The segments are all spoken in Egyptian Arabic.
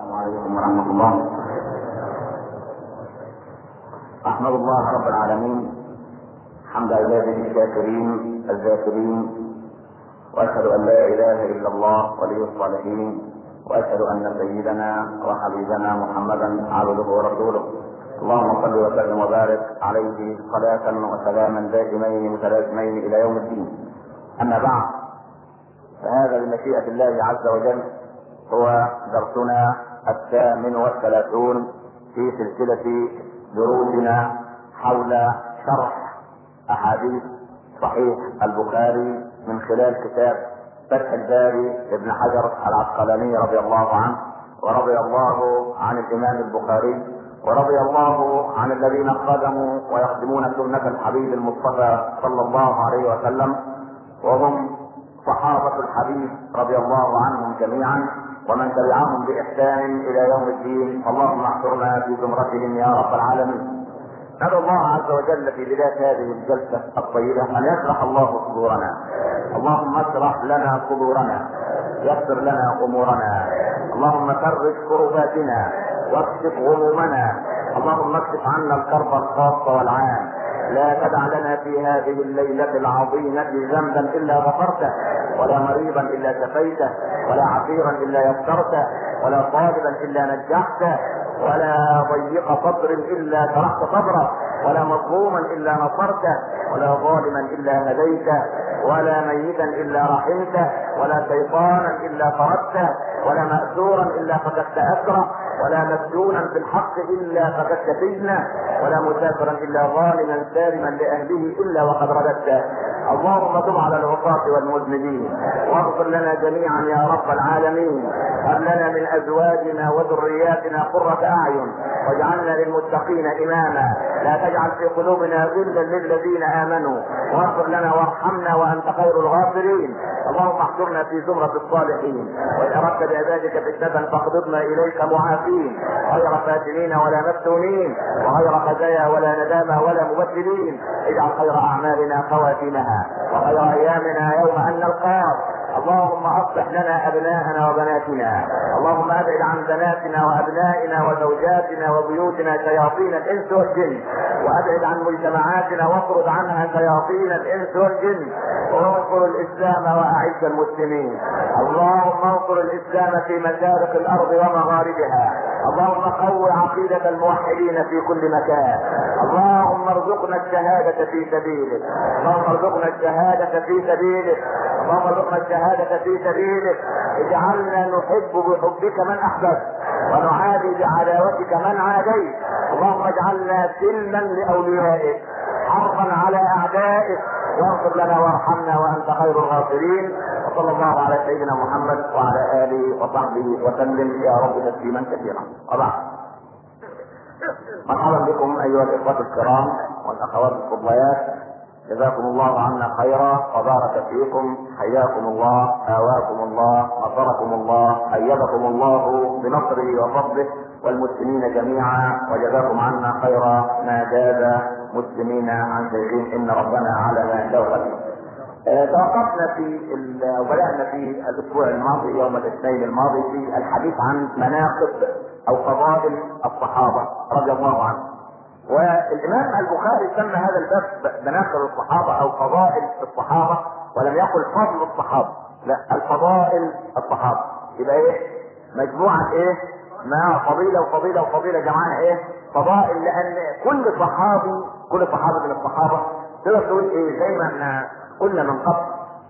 عليكم ورحمة الله أحمد الله رب العالمين حمد عباده الشاكرين الذاكرين وأشهد أن لا إله إلا الله ولي الصالحين وأشهد أن سيدنا وحبيبنا محمدا عبده ورسوله اللهم صل وسلم وبارك عليه صلاة وسلاما دائمين متلازمين إلى يوم الدين أما بعد فهذا بمشيئة الله عز وجل هو درسنا الثامن والثلاثون في سلسلة دروسنا حول شرح أحاديث صحيح البخاري من خلال كتاب فتح الباري ابن حجر العسقلاني رضي الله عنه ورضي الله عن الإمام البخاري ورضي الله عن الذين خدموا ويخدمون سنة الحبيب المصطفى صلى الله عليه وسلم وهم صحابة الحبيب رضي الله عنهم جميعا ومن تبعهم بإحسان إلى يوم الدين اللهم احشرنا في زمرتهم يا رب العالمين ندعو الله عز وجل في بداية هذه الجلسة الطيبة أن يشرح الله صدورنا اللهم اشرح لنا صدورنا يسر لنا أمورنا اللهم فرج كرباتنا واكشف غمومنا اللهم اكشف عنا الكرب الخاص والعام لا تدع لنا في هذه الليلة العظيمة ذنبا إلا غفرته ولا مريضا إلا شفيته ولا عسيرا إلا يسرته ولا طالبا إلا نجحته ولا ضيق صدر إلا شرحت صدره ولا مظلوما إلا نصرته ولا ظالما إلا هديته ولا ميتا إلا رحمته ولا شيطانا إلا طردته ولا مأسورا إلا فككت أسره ولا مسجونا في الحق إلا فككت سجنه ولا مسافرا إلا ظالما سالما لأهله إلا وقد رددته اللهم تب على العصاة والمذنبين واغفر لنا جميعا يا رب العالمين هب لنا من ازواجنا وذرياتنا قرة اعين واجعلنا للمتقين اماما لا تجعل في قلوبنا غلا للذين امنوا واغفر لنا وارحمنا وانت خير الغافرين اللهم احشرنا في زمرة الصالحين وان اردت بعبادك فتنة فاقبضنا اليك معافين غير فاتنين ولا مفتونين وغير خزايا ولا ندامة ولا مبدلين اجعل خير اعمالنا خواتيمها وخير ايامنا يوم ان نلقاك اللهم اصلح لنا ابناءنا وبناتنا اللهم ابعد عن بناتنا وابنائنا وزوجاتنا وبيوتنا شياطين الانس والجن وابعد عن مجتمعاتنا واطرد عنها شياطين الانس والجن وانصر الاسلام واعز المسلمين اللهم انصر الاسلام في مشارق الارض ومغاربها اللهم قو عقيدة الموحدين في كل مكان اللهم ارزقنا الشهادة في سبيلك اللهم ارزقنا الشهادة في سبيلك اللهم ارزقنا الشهادة في سبيلك اجعلنا نحب بحبك من احببت ونعادي بعداوتك من عاديت اللهم اجعلنا سلما لاوليائك حربا على اعدائك واغفر لنا وارحمنا وانت خير الغافرين وصلى الله على سيدنا محمد وعلى اله وصحبه وسلم يا رب تسليما كثيرا وبعد مرحبا بكم ايها الاخوه الكرام والاخوات الفضليات جزاكم الله عنا خيرا وبارك فيكم حياكم الله آواكم الله نصركم الله أيدكم الله بنصره وفضله والمسلمين جميعا وجزاكم عنا خيرا ما جاز مسلمين عن شيخين إن ربنا على ما يشاء قدير. توقفنا في او بدانا في الاسبوع الماضي يوم الاثنين الماضي في الحديث عن مناقب او فضائل الصحابه رضي الله عنهم. والامام البخاري سمى هذا الباب مناقب الصحابه او فضائل الصحابه ولم يقل فضل الصحابه لا الفضائل الصحابه يبقى ايه مجموعه ايه ما فضيله وفضيله وفضيله جمعها ايه فضائل لان كل صحابي كل صحابي من الصحابه تقدر تقول ايه زي ما احنا قلنا من قبل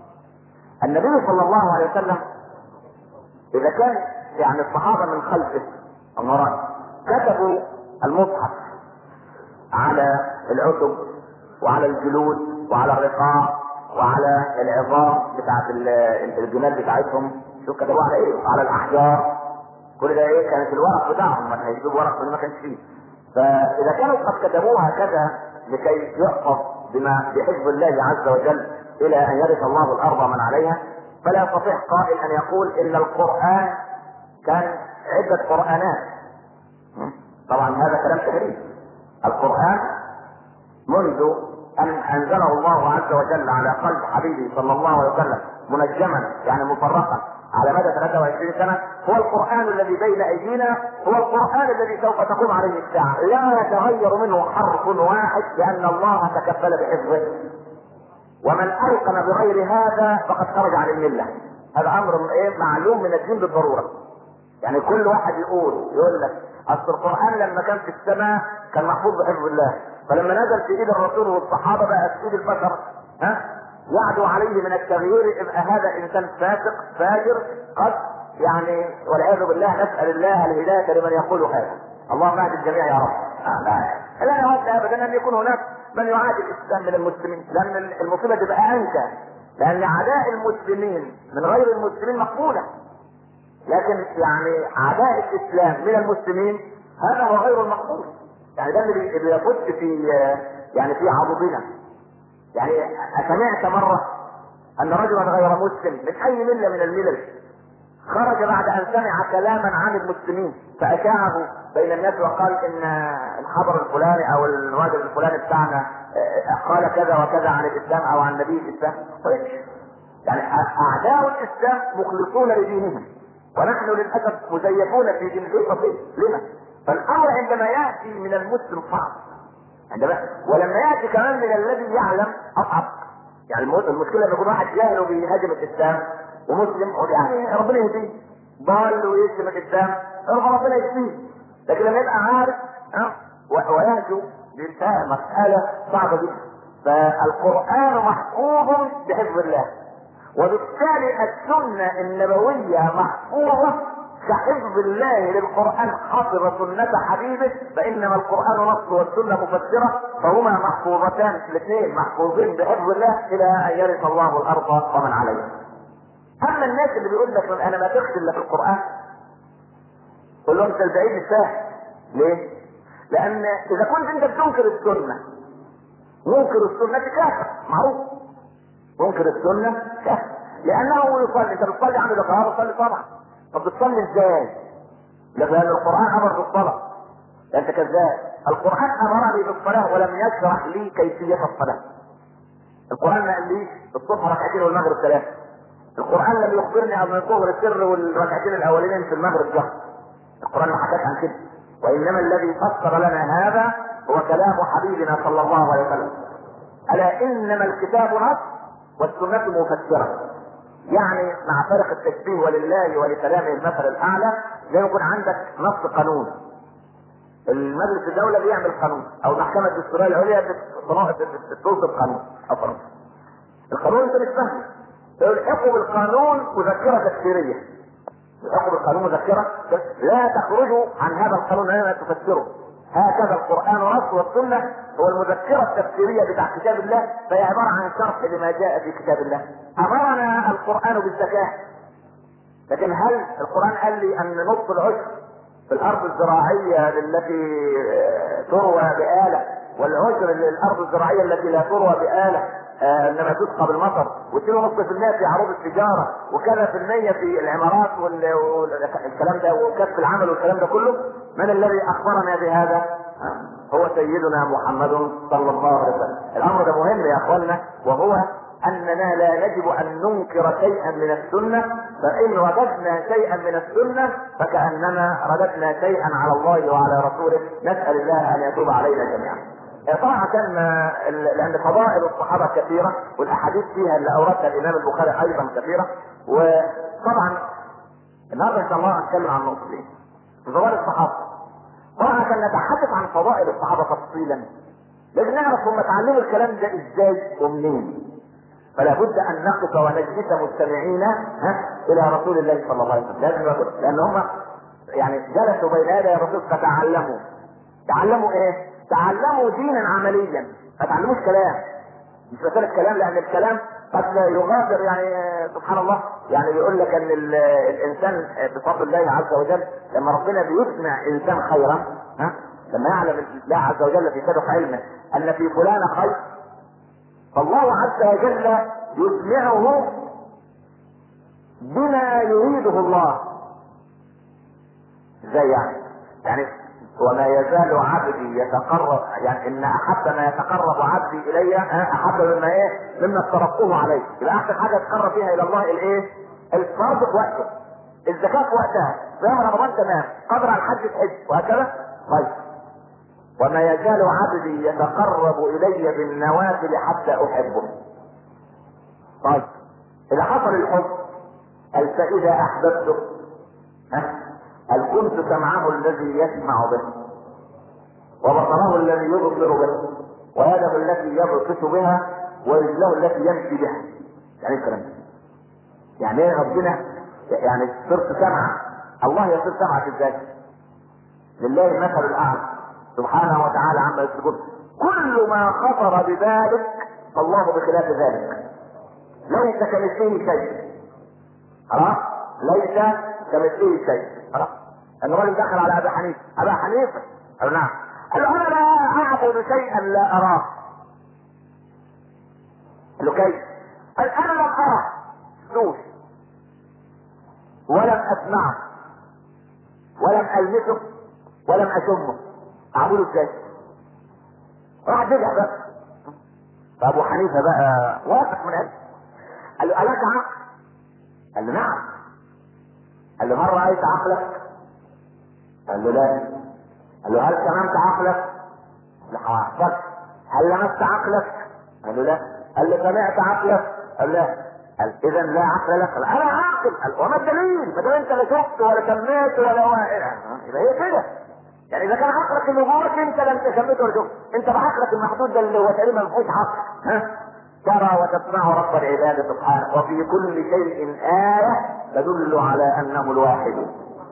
النبي صلى الله عليه وسلم اذا كان يعني الصحابه من خلفه امراء كتبوا المصحف على العتب وعلى الجلود وعلى الرقاع وعلى العظام بتاعت الجمال بتاعتهم شوف كتبوها على ايه؟ على الاحجار كل ده ايه كانت الورق بتاعهم ما هيجيبوا ورق ما كانش فيه فاذا كانوا قد كتبوها كذا لكي يحفظ بما بحفظ الله عز وجل الى ان يرث الله الارض من عليها فلا يستطيع قائل ان يقول ان القران كان عده قرانات طبعا هذا كلام تهريج القرآن منذ أن أنزله الله عز وجل على قلب حبيبه صلى الله عليه وسلم منجما يعني مفرقا على مدى 23 سنة هو القرآن الذي بين أيدينا هو القرآن الذي سوف تقوم عليه الساعة لا يتغير منه حرف واحد لأن الله تكفل بحفظه ومن أيقن بغير هذا فقد خرج عن الملة هذا أمر إيه معلوم من الدين بالضرورة يعني كل واحد يقول يقول لك أصل القرآن لما كان في السماء كان محفوظ بحفظ الله فلما نزل في ايد الرسول والصحابه بقى في ايد البشر ها يعدو عليه من التغيير يبقى هذا انسان فاسق فاجر قد يعني والعياذ بالله نسال الله الهدايه لمن يقول هذا اللهم اهد الجميع يا رب آه لا لا يود ابدا ان يكون هناك من يعادي الاسلام من المسلمين لان المصيبه تبقى انكى لان عداء المسلمين من غير المسلمين مقبوله لكن يعني عداء الاسلام من المسلمين هذا هو غير المقبول يعني ده اللي بيفت في يعني في عضدنا يعني سمعت مرة ان رجلا غير مسلم من اي ملة من الملل خرج بعد ان سمع كلاما عن المسلمين فاشاعه بين الناس وقال ان الخبر الفلاني او الراجل الفلاني بتاعنا قال كذا وكذا عن الاسلام او عن نبي الاسلام يعني اعداء الاسلام مخلصون لدينهم ونحن للاسف مزيفون في دين لما؟ فالامر عندما ياتي من المسلم صعب عندما ولما ياتي كمان من الذي يعلم اصعب يعني المشكله ان يكون واحد جاهل وبيهاجم الاسلام ومسلم يعني ربنا يهديه ضال ويشتم الاسلام ربنا يشفيه لكن لما يبقى عارف ها ويهجو بينتهى مساله صعبه جدا فالقران محفوظ بحفظ الله وبالتالي السنه النبويه محفوظه كحفظ الله للقرآن حفظ سنة حبيبه فإنما القرآن نص والسنة مفسرة فهما محفوظتان الاثنين محفوظين بحفظ الله إلى أن يرث الله الأرض ومن عليها. أما الناس اللي بيقول لك أنا ما تخشى إلا في القرآن قول لهم أنت البعيد مش فاهم. ليه؟ لأن إذا كنت أنت بتنكر السنة منكر السنة كافر معروف منكر السنة كافر لأنه يصلي أنت بتصلي عن الإقرار بتصلي طبعا طب بتصلي ازاي؟ لان القران امر بالصلاه انت كذاب القران امرني بالصلاه ولم يشرح لي كيفيه الصلاه القران ما قاليش الصبح ركعتين والمغرب ثلاثه القران لم يخبرني عن الظهر السر والركعتين الاولين في المغرب جهر القران ما حكاش عن كده وانما الذي فسر لنا هذا هو كلام حبيبنا صلى الله عليه وسلم الا انما الكتاب نص والسنه مفسره يعني مع فرق التشبيه ولله ولكلامه المثل الاعلى زي ما يكون عندك نص قانون المجلس الدولة بيعمل قانون او المحكمة الدستورية العليا بتصدر قانون او قانون القانون انت مش فاهمه الحقوا بالقانون مذكرة تفسيرية الحقوا بالقانون مذكرة لا تخرجوا عن هذا القانون لا تفسره هكذا القرآن نص والسنة هو المذكرة التفسيرية بتاع كتاب الله فهي عبارة عن شرح لما جاء في كتاب الله. أمرنا القرآن بالزكاة. لكن هل القرآن قال لي أن نص العشر في الأرض الزراعية التي تروى بآلة والعشر للأرض الزراعية التي لا تروى بآلة آه انما تسقى بالمطر واتنين ونص في المية في عروض التجارة وكذا في المية في العمارات والكلام ده وكسب العمل والكلام ده كله من الذي اخبرنا بهذا؟ هو سيدنا محمد صلى الله عليه وسلم الامر ده مهم يا اخوانا وهو اننا لا يجب ان ننكر شيئا من السنه فان رددنا شيئا من السنه فكاننا رددنا شيئا على الله وعلى رسوله نسال الله ان يتوب علينا جميعا طبعا كان لان فضائل الصحابه كثيره والاحاديث فيها اللي اوردها الامام البخاري ايضا كثيره وطبعا النهارده ان شاء الله هنتكلم عن نقطتين فضائل الصحابه طبعا كان نتحدث عن فضائل الصحابه تفصيلا لازم نعرف هم اتعلموا الكلام ده ازاي ومنين فلا بد ان نقف ونجلس مستمعين ها الى رسول الله صلى الله عليه وسلم لازم نقول لان هم يعني جلسوا بين يدي الرسول فتعلموا تعلموا ايه؟ تعلموا دينا عمليا ما تعلموش كلام مش مسألة كلام لأن الكلام قد لا يغادر يعني سبحان الله يعني بيقول لك ان الانسان بفضل الله عز وجل لما ربنا بيسمع انسان خيرا ها لما يعلم الله عز وجل في سبق علمه ان في فلان خير فالله عز وجل يسمعه بما يريده الله ازاي يعني؟ يعني وما يزال عبدي يتقرب يعني ان احب ما يتقرب عبدي الي احب مما ايه؟ مما افترضته عليه، يبقى احسن حاجه يتقرب فيها الى الله الايه؟ الفرض في وقته الزكاة في وقتها صيام رمضان تمام قدر على الحج تحج وهكذا طيب وما يزال عبدي يتقرب الي بالنوافل حتى احبه طيب اذا حصل الحب قال فاذا احببته ها قال كنت سمعه الذي يسمع به وبصره الذي يبصر به ويده التي يبطش بها ورجله التي يمشي بها يعني ايه الكلام ده؟ يعني ايه ربنا يعني صرت سمع الله يصير سمعك ازاي؟ لله المثل الاعلى سبحانه وتعالى عما يشركون كل ما خطر ببالك فالله بخلاف ذلك ليس كمثله شيء خلاص ليس كمثله شيء خلاص ان الرجل دخل على ابي حنيفه ابا حنيفه قال نعم قال له انا لا اعبد شيئا لا اراه قال له كيف؟ قال انا لم ارى فلوس ولم اسمعه ولم المسه ولم اشمه اعبده ازاي؟ راح ترجع بقى فابو حنيفه بقى واثق من قلبه قال له الك عقل؟ قال له نعم قال له هل رايت عقلك؟ قال له لا قال له هل سممت عقلك؟ لا حصلت هل لمست عقلك؟ قال له لا قال له سمعت عقلك؟ قال لا قال اذا لا عقل لك قال انا عاقل قال وما الدليل؟ ما دام انت لا شفت ولا سميت ولا هو يبقى هي كده يعني اذا كان عقلك اللي جواك انت لا انت سميت ولا شفت انت بعقلك المحدود ده اللي هو تقريبا ما فيهوش عقل ها ترى وتسمع رب العباد سبحانه وفي كل شيء آية تدل على أنه الواحد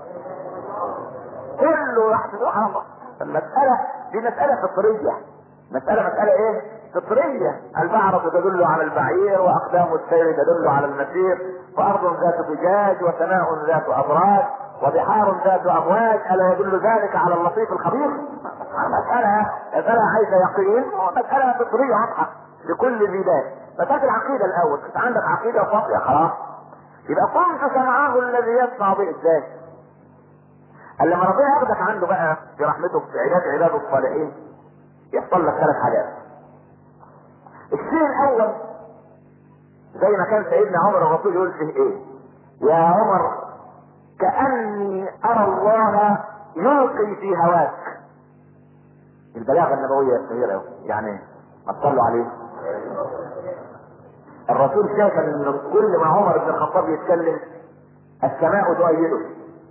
كله واحد سبحان الله المسألة دي مسألة فطرية مسألة مسألة ايه؟ فطرية البعرة تدل على البعير وأقدام السير تدل على المسير وأرض ذات فجاج وسماء ذات أبراج وبحار ذات أمواج ألا يدل ذلك على اللطيف الخبير؟ مسألة مسألة عايزة يقين مسألة فطرية واضحة لكل ذي بال مسألة العقيدة الأول أنت عندك عقيدة صافية خلاص يبقى كنت سمعه الذي يسمع به ازاي؟ قال لما ربنا ياخدك عنده بقى في رحمته في عباد عباده الصالحين يحصل لك ثلاث حاجات. الشيء الأول زي ما كان سيدنا عمر الرسول يقول فيه إيه؟ يا عمر كأني أرى الله يلقي في هواك. البلاغة النبوية الكبيرة يعني ما تصلوا عليه. الرسول شاف ان كل ما عمر بن الخطاب يتكلم السماء تؤيده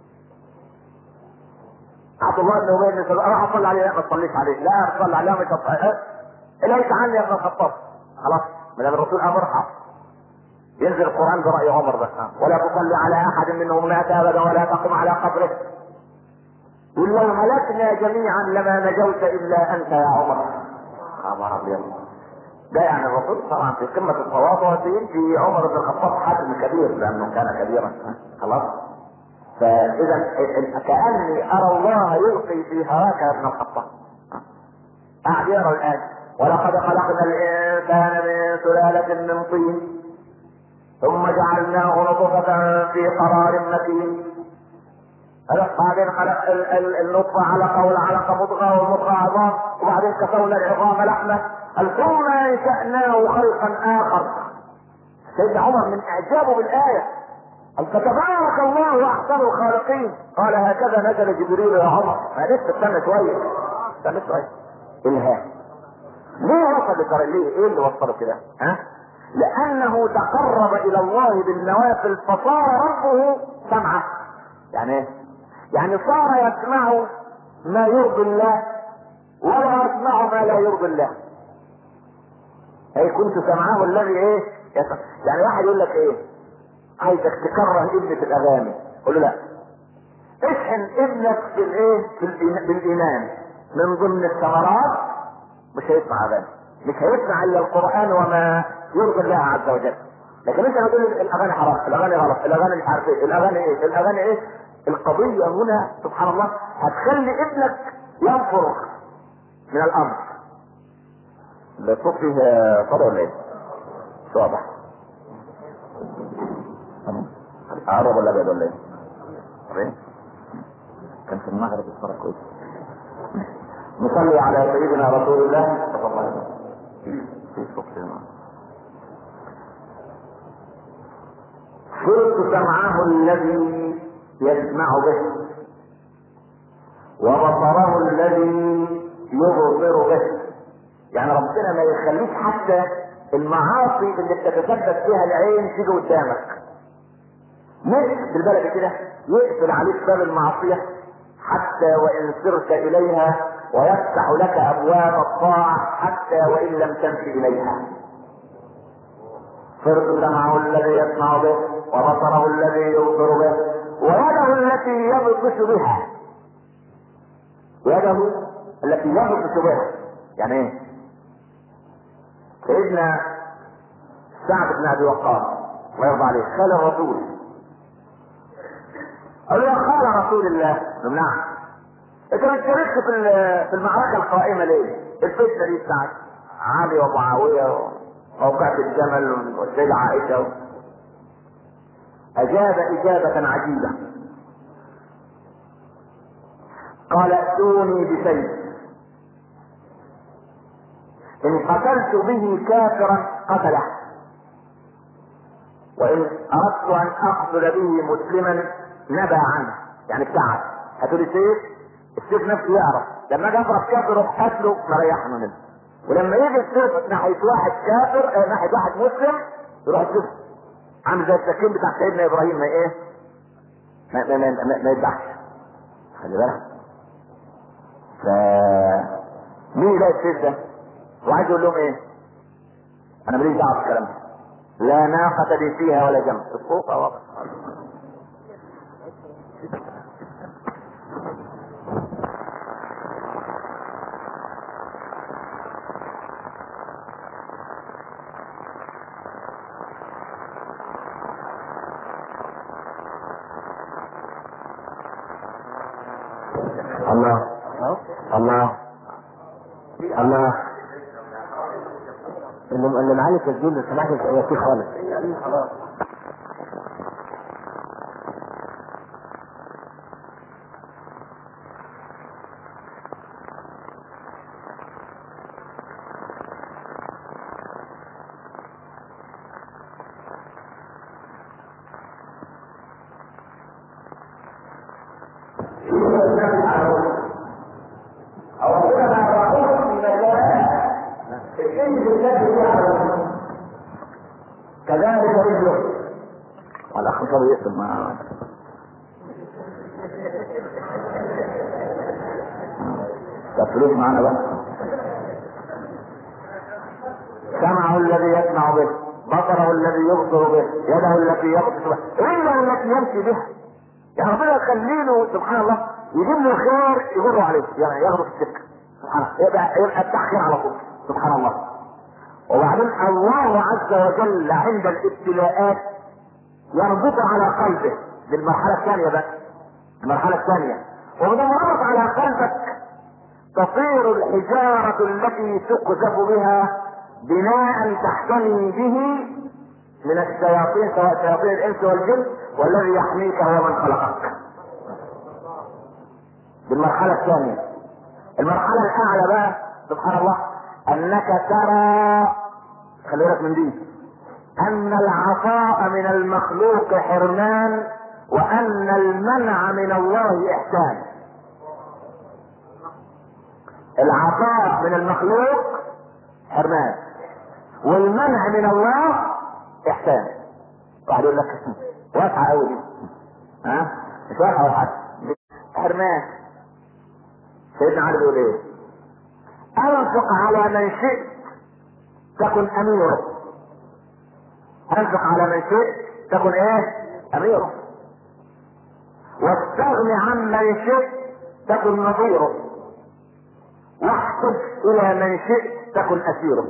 عبد الله بن ابي بن راح اصلي عليه لا ما تصليش عليه لا تصلي عليه مش هتصلي اليك عني يا ابن الخطاب خلاص ما دام الرسول امرها ينزل القران براي عمر بس ولا تصلي على احد منهم مات ابدا ولا تقم على قبره قل لو هلكنا جميعا لما نجوت الا انت يا عمر خبر ابيض ده يعني الرسول طبعا في قمه التواضع في عمر بن الخطاب حجم كبير لانه كان كبيرا خلاص فاذا كاني ارى الله يلقي في هواك يا ابن الخطاب قاعد يقرا الايه ولقد خلقنا الانسان من سلاله من طين ثم جعلناه نطفه في قرار مكين بعدين خلق النطفه علقه والعلقه مضغه والمضغه عظام وبعدين كسونا العظام لحمه ثم انشاناه خلقا اخر سيدنا عمر من اعجابه بالايه قال فتبارك الله احسن الخالقين قال هكذا نزل جبريل يا عمر ما لسه استنى شويه استنى شويه الهام ليه وصل لكره ليه ايه اللي وصله كده ها لانه تقرب الى الله بالنوافل فصار ربه سمعه يعني ايه يعني صار يسمع ما يرضي الله ولا يسمع ما لا يرضي الله اي كنت سمعه الذي ايه يسمع. يعني واحد يقول لك ايه عايزك تكره ابنة الاغاني قول له لا اشحن ابنك بالايه بالايمان من ضمن الثمرات مش هيسمع اغاني مش هيسمع الا القران وما يرضي الله عز وجل لكن انت بتقول الاغاني حرام الاغاني غلط الاغاني مش عارف ايه الاغاني ايه الاغاني ايه القضيه هنا سبحان الله هتخلي ابنك ينفر من الامر ده الصوت فيه صدى ولا ايه؟ مش واضح عرب ولا ابيض ولا ايه؟ ايه؟ كان في المغرب الصلاة كويس نصلي على سيدنا رسول الله صلى الله عليه وسلم في صوت صرت سمعه الذي يسمع به وبصره الذي يبصر به يعني ربنا ما يخليك حتى المعاصي اللي بتتثبت فيها العين تيجي قدامك مش بالبلد كده يقفل عليك باب المعصية حتى وإن سرت إليها ويفتح لك أبواب الطاعة حتى وإن لم تمشي إليها صرت سمعه الذي يسمع به وبصره الذي يبصر به ويده التي يبطش بها يده التي يبطش بها يعني ايه سيدنا سعد بن ابي وقاص الله يرضى عليه خال الرسول قال له خال رسول الله قال نعم انت ما تشاركش في في المعركه القائمه ليه؟ الفتنه دي بتاعت علي ومعاويه وموقعة الجمل والسيدة عائشة أجاب إجابة عجيبة قال ائتوني بسيف إن قتلت به كافرا قتله وإن أردت أن أقتل به مسلما نبى عنه يعني ابتعد هاتوا لي سيف السيف نفسه يعرف لما اجي اضرب كافر اروح قتله مريحنا منه ولما يجي السيف ناحيه واحد كافر آه ناحيه واحد مسلم يروح السيف عامل زي السكين بتاع سيدنا ابراهيم ما ايه ما ما ما, ما, ما يذبحش خلي بالك ف مين يلاقي السيف ده وعايز يقول لهم ايه انا ماليش دعوه بالكلام ده لا ناقة لي فيها ولا جنب الصوت واضح الله الله الله اللي اللي معاه التسجيل لو سمحت يبقى فيه خالص كذلك رجله والاخ صار يقسم مع تفلوس معنا بقى سمعه الذي يسمع به بصره الذي يبصر به يده التي يبطش بها رجله التي يمشي بها يعني ربنا يخلي له سبحان الله يجيب له خير يجره عليه يعني ياخده في السكه سبحان الله يبقى يبقى التحقيق على طول سبحان الله وبعدين الله عز وجل عند الابتلاءات يربط على قلبه للمرحلة الثانية بقى المرحلة الثانية ومن ربط على قلبك تطير الحجارة التي تقذف بها بناء تحتمي به من الشياطين سواء شياطين الانس والجن والذي يحميك هو من خلقك بالمرحلة الثانية المرحلة الأعلى بقى سبحان الله انك ترى خلي بالك من دي ان العطاء من المخلوق حرمان وان المنع من الله احسان العطاء من المخلوق حرمان والمنع من الله احسان واحد يقول لك واسعه قوي دي ها مش واسعه ولا حاجه حرمان سيدنا علي بيقول ايه انفق على من شئت تكن اميرا انفق على من شئت تكن ايه اميرا واستغن عن من شئت تكن نظيره واحسب الى من شئت تكن اسيره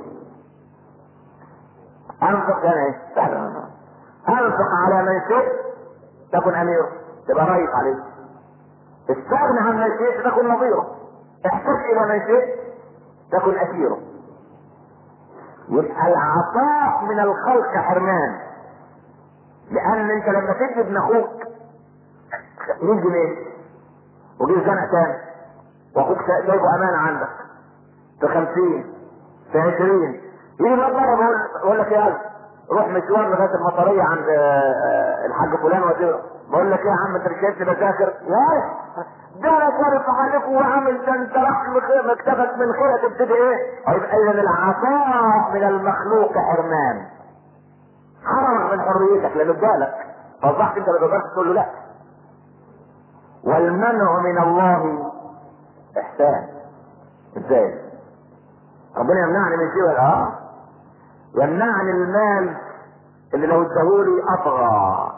انفق يعني ايه انفق على من شئت تكن اميرا تبقى رئيس عليه استغن عن من شئت تكن نظيره احسب الى من شئت تكن اسيره يبقى العطاء من الخلق حرمان لان انت لما تدي ابن اخوك 100 جنيه وجيب زنق تاني واخوك جايبه امانه عندك في 50 في 20 يجي الواد مره بقول بقول لك يا قلب روح مشوار لغايه المطريه عند آه، آه، الحاج فلان وزير بقول لك ايه يا عم انت مش شايفني بذاكر يا ده انا كارف عليك وعامل ده انت راح مخ- مكتبك من خير تبتدي ايه؟ يبقى اذا العطاء من المخلوق حرمان حرمك من حريتك لانه ادالك فاصبحت انت ما تقدرش تقول له لا والمنع من الله احسان ازاي؟ ربنا يمنعني من شيء ولا اه يمنعني المال اللي لو اداهولي اطغى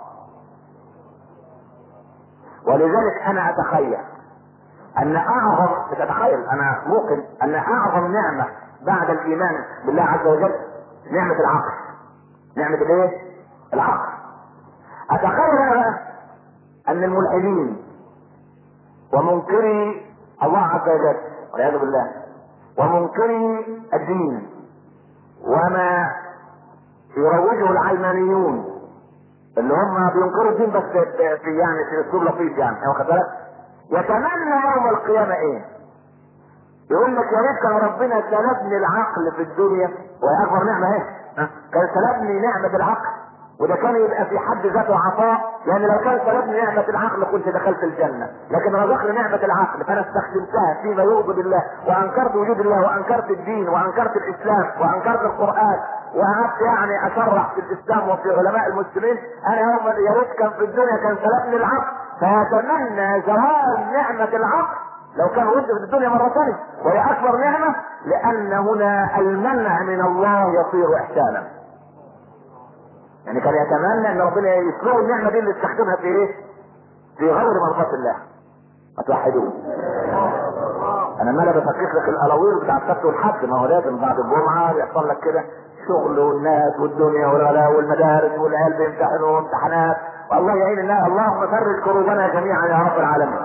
ولذلك انا اتخيل ان اعظم مش اتخيل انا موقن ان اعظم نعمه بعد الايمان بالله عز وجل نعمه العقل نعمه الايه؟ العقل اتخيل انا بقى ان الملحدين ومنكري الله عز وجل والعياذ بالله ومنكري الدين وما يروجه العلمانيون اللي هم بينكروا الدين بس في يعني في اسلوب لطيف يعني واخد بالك يتمنى يوم القيامه ايه؟ يقول لك يا ريت كان ربنا سلبني العقل في الدنيا وهي اكبر نعمه اهي ها؟ كان سلبني نعمه العقل وده كان يبقى في حد ذاته عطاء يعني لو كان سلبني نعمة العقل كنت دخلت الجنة لكن رزقني نعمة العقل فأنا استخدمتها فيما يغضب الله وأنكرت وجود الله وأنكرت الدين وأنكرت الإسلام وأنكرت القرآن وقعدت يعني أشرح في الإسلام وفي علماء المسلمين أنا يوم يا ريت كان في الدنيا كان سلبني العقل فيتمنى زوال نعمة العقل لو كان ود في الدنيا مرة ثانية وهي أكبر نعمة لأن هنا المنع من الله يصير إحسانا يعني كان يتمنى ان ربنا يسلوه النعمه دي اللي استخدمها في ايه؟ في غير مرضات الله. ما توحدوه. انا ما بفكك لك الالاوير بتاع السبت والحد ما هو لازم بعد الجمعه يحصل لك كده شغل والناس والدنيا والغلاء والمدارس والعيال بيمتحنوا امتحانات والله يعين الناس اللهم فرج كروبنا جميعا يا رب العالمين.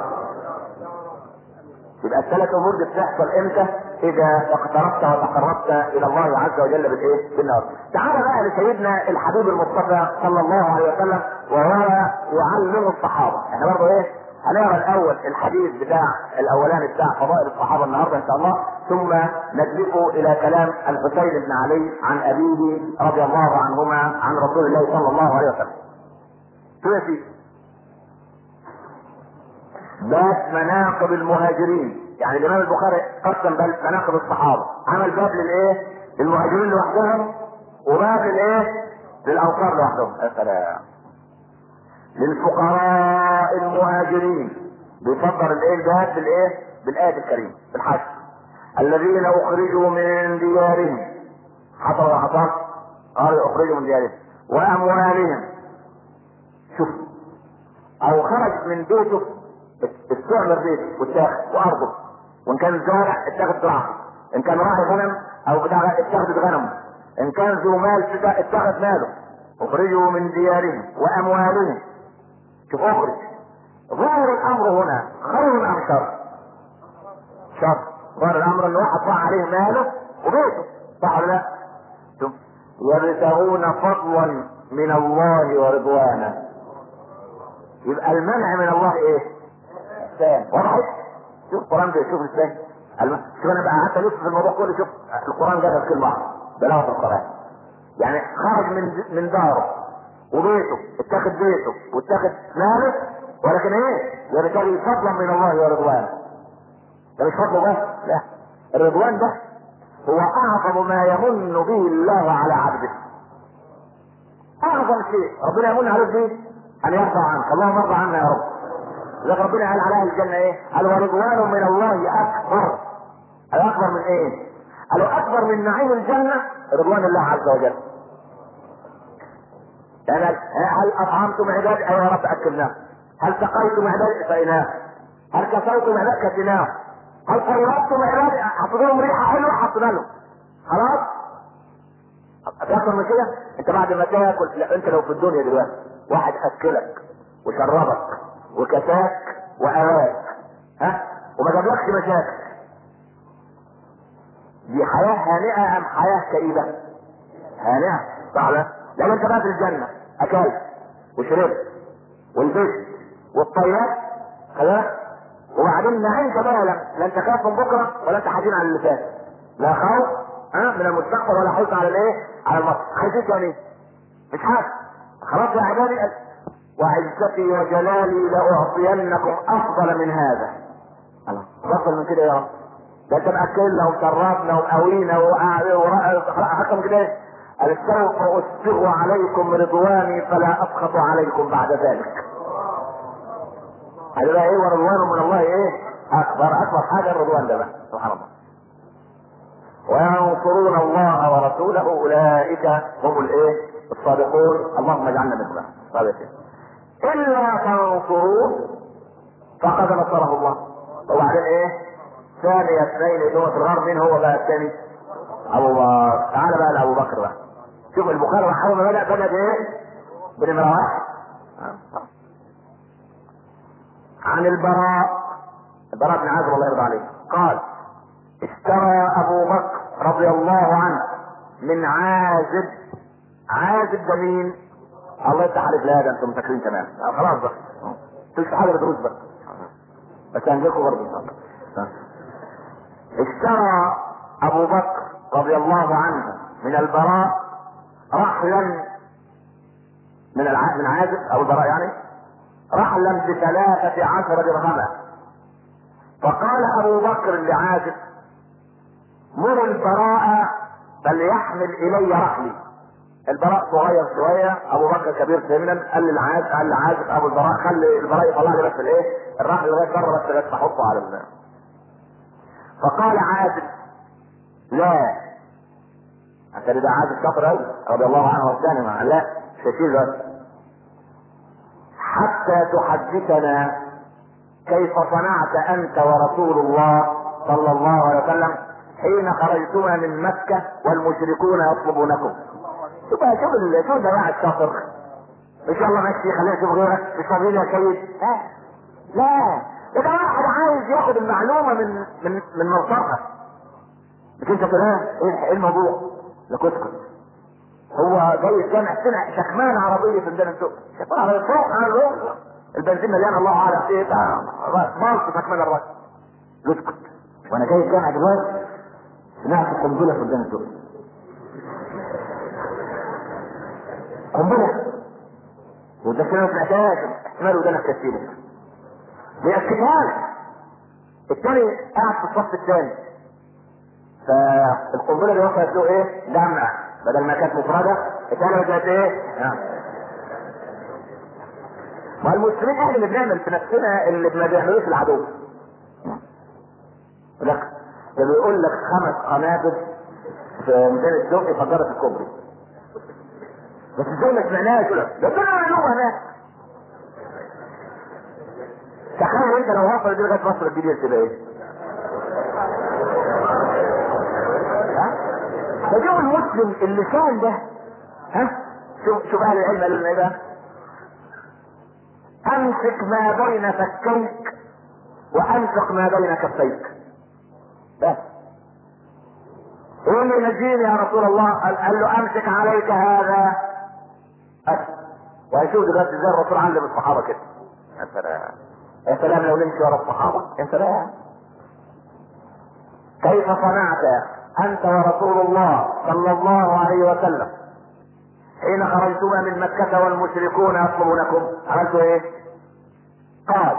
يبقى الثلاث امور دي بتحصل امتى؟ اذا اقتربت وتقربت الى الله عز وجل بالايه؟ بالنار. تعال بقى لسيدنا الحبيب المصطفى صلى الله عليه وسلم وهو يعلم الصحابه، احنا برضه ايه؟ هنقرا الاول الحديث بتاع الاولاني بتاع فضائل الصحابه النهارده ان شاء الله ثم ندلفه الى كلام الحسين بن علي عن ابيه رضي الله عنهما عن رسول الله صلى الله عليه وسلم. شو يا سيدي؟ باب مناقب المهاجرين يعني الامام البخاري قسم باب مناقب الصحابه عمل باب للايه للمهاجرين لوحدهم وباب للايه للانصار لوحدهم يا سلام للفقراء المهاجرين بيفضل الايه الباب بالايه بالايه الكريمه بالحج الذين اخرجوا من ديارهم حصل ولا حصل؟ قالوا اخرجوا من ديارهم واموالهم شوف او خرج من بيته استعمر بيته واتاخد وارضه وان كان زارع اتاخد زراعه ان كان راعي غنم او بتاع اتاخدت غنمه ان كان ذو مال اتاخد ماله اخرجوا من ديارهم واموالهم شوف اخرج ظاهر الامر هنا خير ام شر؟ شر ظاهر الامر ان واحد ضاع عليه ماله وبيته صح ولا لا؟ شوف يبتغون فضلا من الله ورضوانا يبقى المنع من الله ايه؟ احسان واضح؟ شوف القران بيشوف ازاي؟ الم... شوف انا بقى قعدت الف في الموضوع كله شوف القران جاب كلمه واحده بلاغه القران يعني خرج من من داره وبيته اتاخد بيته واتاخد ماله ولكن ايه؟ يبتغي فضلا من الله ورضوانه ده مش فضل بس لا الرضوان ده هو اعظم ما يمن به الله على عبده اعظم شيء ربنا يمن عليك به ان يرضى عنك اللهم ارضى عنا يا رب لذلك ربنا قال عليها الجنة ايه؟ قال ورضوان من الله أكبر. قال أكبر من ايه؟ قالوا أكبر من نعيم الجنة رضوان الله عز وجل. يعني هل أطعمتم عبادي؟ أيوة يا رب أكلناه. هل سقيتم عبادي؟ سقيناه. هل كسوتم عبادي؟ كسيناه. هل قربتم عبادي؟ حطينا لهم ريحة حلوة حطينا لهم. خلاص؟ أكثر من كده؟ أنت بعد ما تاكل لا أنت لو في الدنيا دلوقتي واحد أكلك وشربك وكساك وأواك ها وما جابلكش مشاكل دي حياة هانئة أم حياة كئيبة؟ هانئة صح لا؟ لو أنت بقى في الجنة أكلت وشربت ولبست والطيات خلاص وبعدين نعيش بقى لا, لا أنت خايف من بكرة ولا أنت حزين على اللي فات لا خوف ها من المستقبل ولا حزن على الايه؟ على الماضي عايز ايه تاني؟ مش حاجه خلاص يا عبادي وعزتي وجلالي لاعطينكم افضل من هذا الله افضل من كده يا رب ده انت مأكلنا وشربنا وقوينا وحكم كده ايه؟ قال سوف اسبغ عليكم رضواني فلا اسخط عليكم بعد ذلك قال بقى ايه ورضوان من الله ايه اكبر اكبر حاجه الرضوان ده بقى سبحان الله وينصرون الله ورسوله اولئك هم الايه الصادقون اللهم اجعلنا منهم صادقين الا تنصروه فقد نصره الله وبعدين ايه ثاني اثنين اللي هو في الغار مين هو بقى الثاني ابو بكر تعالى بقى لابو بكر بقى شوف البخاري اول ما بدا بدا بايه بنمره واحد عن البراء البراء بن عازب الله يرضى عليه قال اشترى ابو بكر رضي الله عنه من عازب عازب ده مين؟ الله يفتح عليك لا ده انتم فاكرين تمام خلاص بقى مفيش حاجه بدروس بقى بس هنجيلكم برضه ان شاء الله اشترى ابو بكر رضي الله عنه من البراء رحلا من الع... من عازب او البراء يعني رحلا بثلاثة عشر درهما فقال ابو بكر لعازب مر البراء فليحمل الي رحلي البراء صغير شويه ابو بكر كبير سنا قال للعازب قال لعازب ابو البراء خلي البراء يطلع لي بس الايه الرحل لغايه بره بس بس احطه على ال فقال عازب لا عشان ده عازب شاطر قوي رضي الله عنه والثاني مع لا شكيل بس حتى تحدثنا كيف صنعت انت ورسول الله صلى الله عليه وسلم حين خرجتما من مكة والمشركون يطلبونكم شوف بقى شوف ال- شوف الجماعة الشاطر ان شاء الله ماشي خلينا نشوف غيرك مش فاضيين يا سيد لا لا ده واحد عايز ياخد المعلومة من من من مصدرها مش انت كده ايه إيه الموضوع؟ لا اسكت هو جاي الجامع سمع شكمان عربية في ميدان السوق شكمان عربية فوق على الروح البنزين مليان الله اعلم ايه ده مالك شكمان الراجل اسكت وانا جاي الجامع دلوقتي سمعت قنبلة في ميدان السوق قنبلة وده كده ما سمعتهاش احتمال ودانك كتير بيأكدها لك الثاني قاعد في الصف الثاني فالقنبله اللي وصلت له ايه؟ دمع بدل ما كانت مفرده الثانيه بقت ايه؟ نعم ما المسلمين احنا اللي بنعمل في نفسنا اللي ما بيعملوش العدو لك ده بيقول لك خمس قنابل في ميدان السوق فجرت الكوبري بس ازاي ما سمعناش كده ده كنا معلومه هناك تخيل انت لو وصلت دي لغايه مصر الجديده تبقى ايه؟ فشوف المسلم اللي كان ده ها شوف شوف اهل العلم قالوا لنا ايه بقى امسك ما بين فكيك وانفق ما بين كفيك بس ايه اللي ينجيني يا رسول الله قال, قال له امسك عليك هذا بس وهيشوف دلوقتي ازاي الرسول علم الصحابه كده يا سلام يا سلام لو نمشي ورا الصحابه يا سلام كيف صنعت انت ورسول الله صلى الله عليه وسلم حين خرجتما من مكة والمشركون يطلبونكم عملتوا ايه؟ قال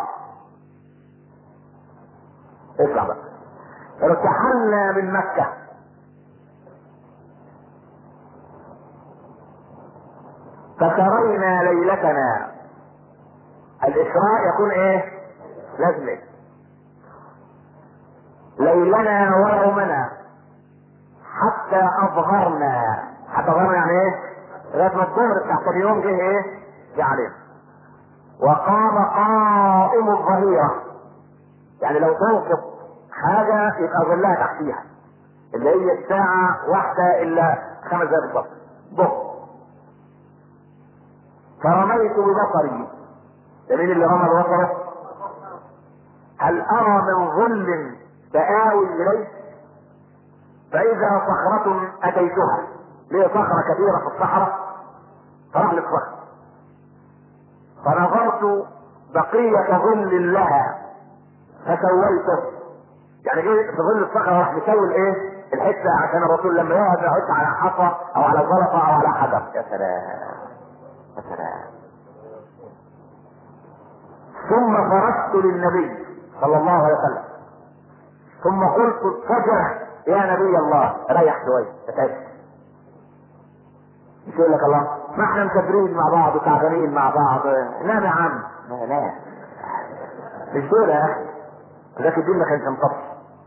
اسمع بقى ارتحلنا من مكة فسرينا ليلتنا الإسراء يكون ايه؟ لازمه ليلنا ويومنا حتى اظهرنا حتى اظهرنا يعني ايه؟ لغايه ما الظهر بتاع ثاني يوم جه ايه؟ جه علينا. وقام قائم الظهيره يعني لو توقف حاجه يبقى ظلها تحتيها اللي هي الساعه واحده الا خمس دقائق بالظبط ظهر فرميت ببصري ده مين اللي رمى ببصره؟ هل ارى من ظل فآوي إليه فإذا صخرة أتيتها ليه صخرة كبيرة في الصحراء فراح للصخرة فنظرت بقية ظل لها فسويته يعني جه في ظل الصخرة راح مسوي الايه؟ الحتة عشان الرسول لما يقعد يحط على حصى أو على زلطة أو على حجر يا سلام ثم فرشت للنبي صلى الله عليه وسلم ثم قلت اضطجع يا نبي الله ريح شويه اتعبت مش يقول لك الله ما احنا مسافرين مع بعض وتعبانين مع بعض نام يا عم لا لا مش دول يا اخي ذاك الدين ما كانش مطفي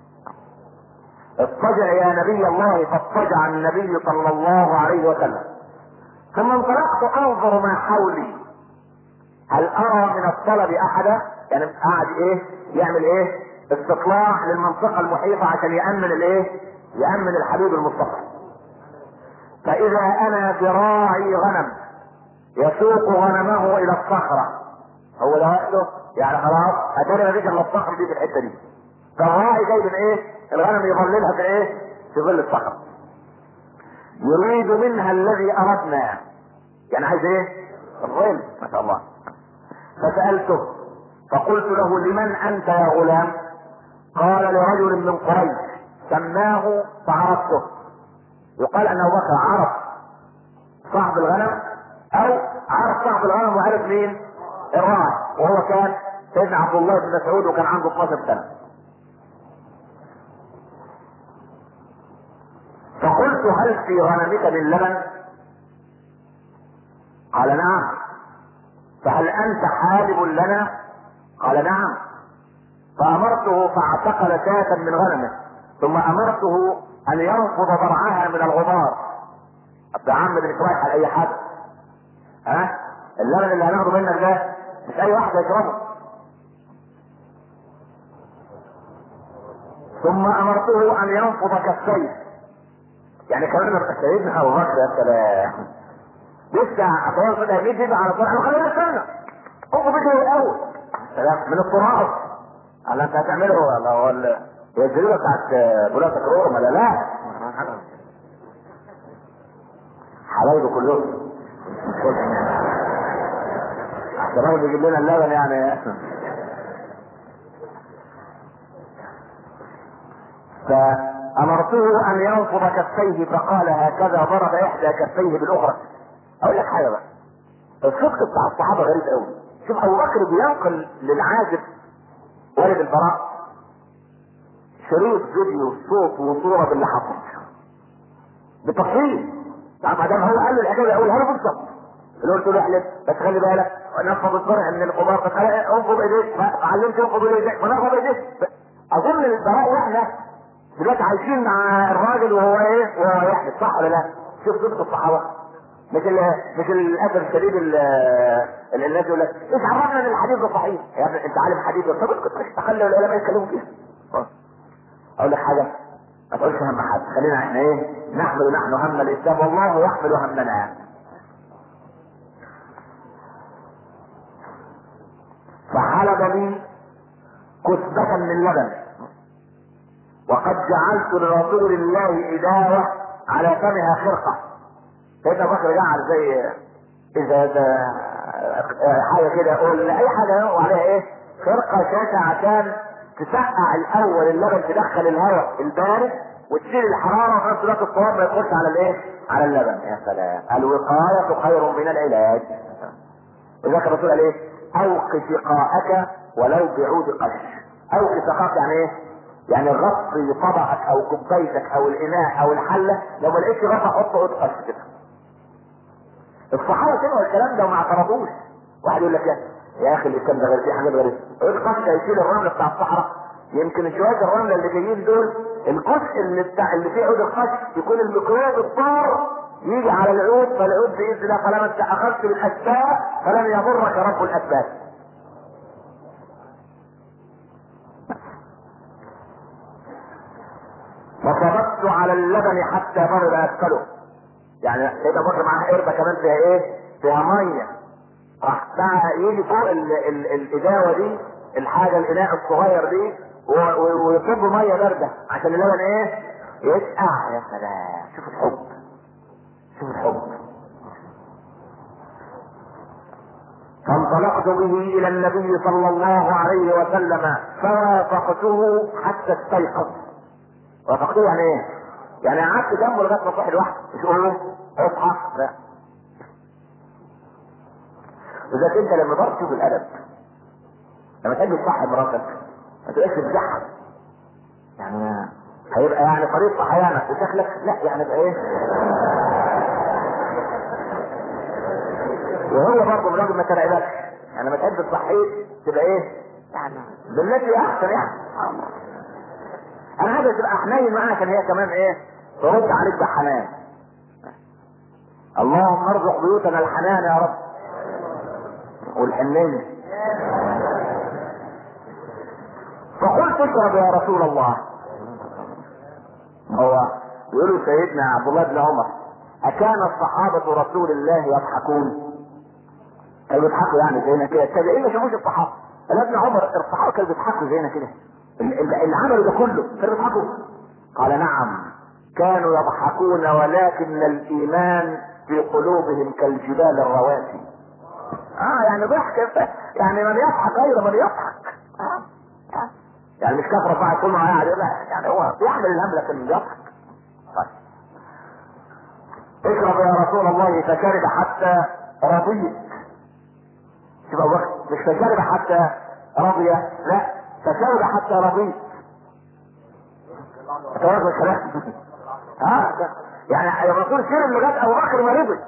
اضطجع يا نبي الله فاضطجع النبي صلى الله عليه وسلم ثم انطلقت انظر ما حولي هل ارى من الطلب احدا يعني قاعد ايه يعمل ايه استطلاع للمنطقة المحيطة عشان يأمن الايه يأمن الحبيب المصطفى فاذا انا براعي غنم يسوق غنمه الى الصخرة هو ده وقته يعني خلاص اتاري مفيش الا الصخرة دي في الحتة دي فالراعي جايب الايه الغنم يظللها في الايه في ظل الصخرة يريد منها الذي اردنا يعني عايز ايه الظل ما شاء الله فسألته فقلت له لمن انت يا غلام قال لرجل من قريش سماه فعرفته يقال ان ابو بكر عرف صاحب الغنم او عرف صاحب الغنم وعرف مين الراعي وهو كان سيدنا عبد الله بن مسعود وكان عنده 12 سنه فقلت هل في غنمك من لبن قال نعم فهل انت حالب لنا قال نعم فامرته فاعتقل شاة من غنمه ثم امرته ان ينفض ضرعها من الغبار يا عم ده مش رايح على اي حد ها اللبن اللي هناخده منك ده مش اي واحد يشربه ثم امرته ان ينفض كفيه يعني كمان سيدنا ابو بكر يا سلام لسه اخوان كده بيجي على طول انا خلينا نستنى انفض بيجي الاول سلام من التراب قال انت هتعمله ولا هو ال- هي الجريمه بتاعت بولاس كرور ولا لا؟ حبايبه كلهم عشان هو بيجيب لنا اللبن يعني فأمرته أن ينفض كفيه فقال هكذا ضرب إحدى كفيه بالأخرى أقول لك حاجة بقى الصدق بتاع الصحابة غريب قوي شوف أبو بكر بينقل للعازف والد البراء شريط فيديو صوت وصورة باللي حصل بتفصيل طبعا دام هو قال له الحكايه يقولها له بالظبط اللي قلت له احلف بس خلي بالك نفض الضرع من القمار بس خلي- انفض ايديك علمت انفض ايديك فنفض ايديك اظن البراء واحنا دلوقتي عايشين مع الراجل وهو ايه وهو يحلف صح ولا لا؟ شوف صدق الصحابه مش ال مش للاسف الشديد ال- ال- الناس يقول لك ايش عرفنا ان الحديث ده صحيح؟ يا ابني انت عالم حديث طب اسكت مش تخلي العلماء يتكلموا فيها خلاص. اقول لك حاجه ما تقولش هم حد خلينا احنا ايه نحمل نحن هم الاسلام والله يحمل همنا فحلب لي كتبة من لبن وقد جعلت لرسول الله إداوة على فمها خرقة سيدنا أبو بكر جعل زي إذا ده حاجة كده يقول أي حاجة وعليها إيه خرقة شاشة عشان تسقع الأول اللبن تدخل الهواء البارد وتشيل الحرارة وفي نفس الوقت التراب ما يخش على الإيه؟ على اللبن يا سلام الوقاية خير من العلاج وذاك الرسول قال ايه؟ اوق سقاءك ولو بعود قش. اوق سقاءك يعني ايه؟ يعني غطي طبقك او كوبايتك او الاناء او الحله لو ما لقيتش غطا حط عود قش كده. الصحابه سمعوا الكلام ده وما اعترضوش. واحد يقول لك يا يا اخي الاسلام ده غير فيه حاجات غريبه. عود قش هيشيل الرمل بتاع الصحراء. يمكن شويه الرمله اللي جايين دول الجزء اللي بتاع اللي فيه عود القش يكون الميكروب الضار يجي على العود فالعود باذن الله طالما انت اخذت بالاسباب فلن يضرك رب الاسباب. فصببت على اللبن حتى ضرب اسفله. يعني سيدنا ابو بكر معاه قربه كمان فيها ايه؟ فيها ميه. راح بقى يجي فوق ال ال الاداوه دي الحاجه الاناء الصغير دي و- و- ويصب ميه بارده عشان اللبن ايه؟ يسقع يا سلام شوف الحب شوف الحب فانطلقت به الى النبي صلى الله عليه وسلم فوافقته حتى استيقظ وافقته يعني ايه؟ يعني قعدت جنبه لغايه ما صحي لوحده مش اقول له اصحى لا اذا انت لما تقعد تشوف الادب لما تحب تصحي مراتك ما تبقاش تمزحها يعني هيبقى يعني طريق صحيانك وشكلك لا يعني يبقى ايه وهو برضه الراجل ما ترعبكش يعني لما تحب تصحيه تبقى ايه يعني بالتي احسن يعني انا عايز تبقى حنين معاها عشان هي كمان ايه ترد عليك بحنان اللهم ارزق بيوتنا الحنان يا رب والحنين فقلت اشرب يا رسول الله هو يقولوا سيدنا عبد الله بن عمر أكان الصحابة رسول الله يضحكون؟ كانوا بيضحكوا يعني زينا كده التابعين ما شافوش الصحابة قال ابن عمر الصحابة كانوا بيضحكوا زينا كده اللي عملوا ده كله كانوا بيضحكوا قال نعم كانوا يضحكون ولكن الإيمان في قلوبهم كالجبال الرواسي اه يعني ضحك يعني من يضحك غير من يضحك آه. آه. يعني مش كثرة بقى كل ما قاعد لا يعني هو بيحمل الهم لكن بيضحك طيب اشرب يا رسول الله فشرب حتى رضيت شوف ابو بكر مش فشرب حتى رضي لا فشرب حتى رضيت توازن الكلام ها يعني الرسول شرب لغايه ابو بكر ما رضي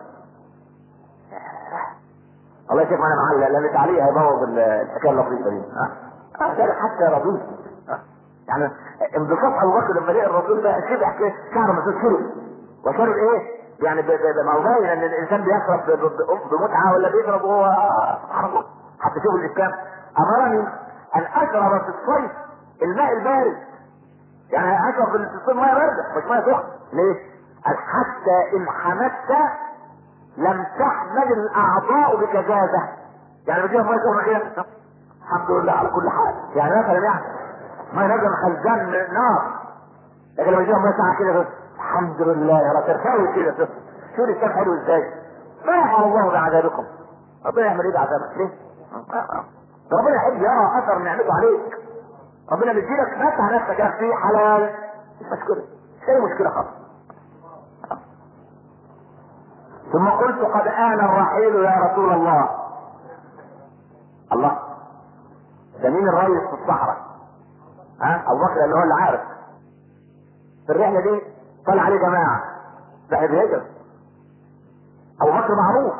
الله يشوف معنا معلق لان تعليق هيبوظ الحكايه اللطيفه دي ها ها حتى رضيت يعني انبساط ابو بكر لما لقى الرسول ده شبع كده شعر مسدود شرب وشرب ايه؟ يعني ما هو باين ان الانسان بيشرب بمتعه ولا بيشرب وهو سبحان الله حتى شوف الاسلام امرني ان اشرب في الصيف الماء البارد يعني اشرب في الصيف ميه بارده مش ميه سخنه ليه؟ حتى ان حمدت لم تحمل الاعضاء بكجازه يعني بتجيب ميه سخنه كده الحمد لله على كل حال يعني مثلا يعني ما نجم خزان نار لكن لما يجيهم مساعة كده الحمد لله يا رب ترفعوا كده تصل شو الاسلام حلو ازاي ما يفعل الله بعذابكم ربنا يعمل ايه بعذابك ليه ربنا يحب يرى اثر نعمته عليك ربنا بيديلك فتح نفسك يا اخي حلال مش مشكله مش اي مشكله خالص ثم قلت قد آن الرحيل يا رسول الله الله ده مين الرئيس في الصحراء ها ابو بكر اللي هو اللي عارف في الرحله دي طلع عليه جماعه ده بيهجر ابو بكر معروف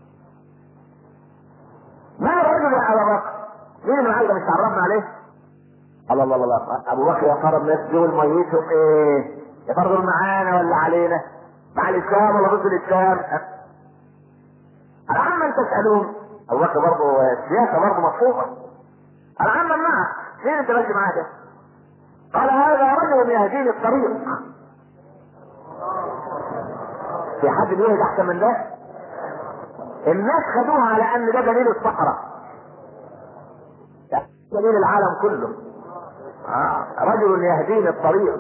ما الرجل يا ابو بكر مين اللي معاك مش تعرفنا عليه الله الله الله ابو بكر يا ترى الناس دول ميتهم ايه يا ترى دول معانا ولا علينا مع الاسلام ولا ضد الاسلام العامة تسألون ابو بكر برضه السياسة برضه مطلوبة العامة معك مين انت ماشي معاه ده؟ قال هذا رجل يهديني الطريق في حد بيهدي احسن من ده الناس خدوها على ان ده دليل الصحراء دليل العالم كله آه. رجل يهديني الطريق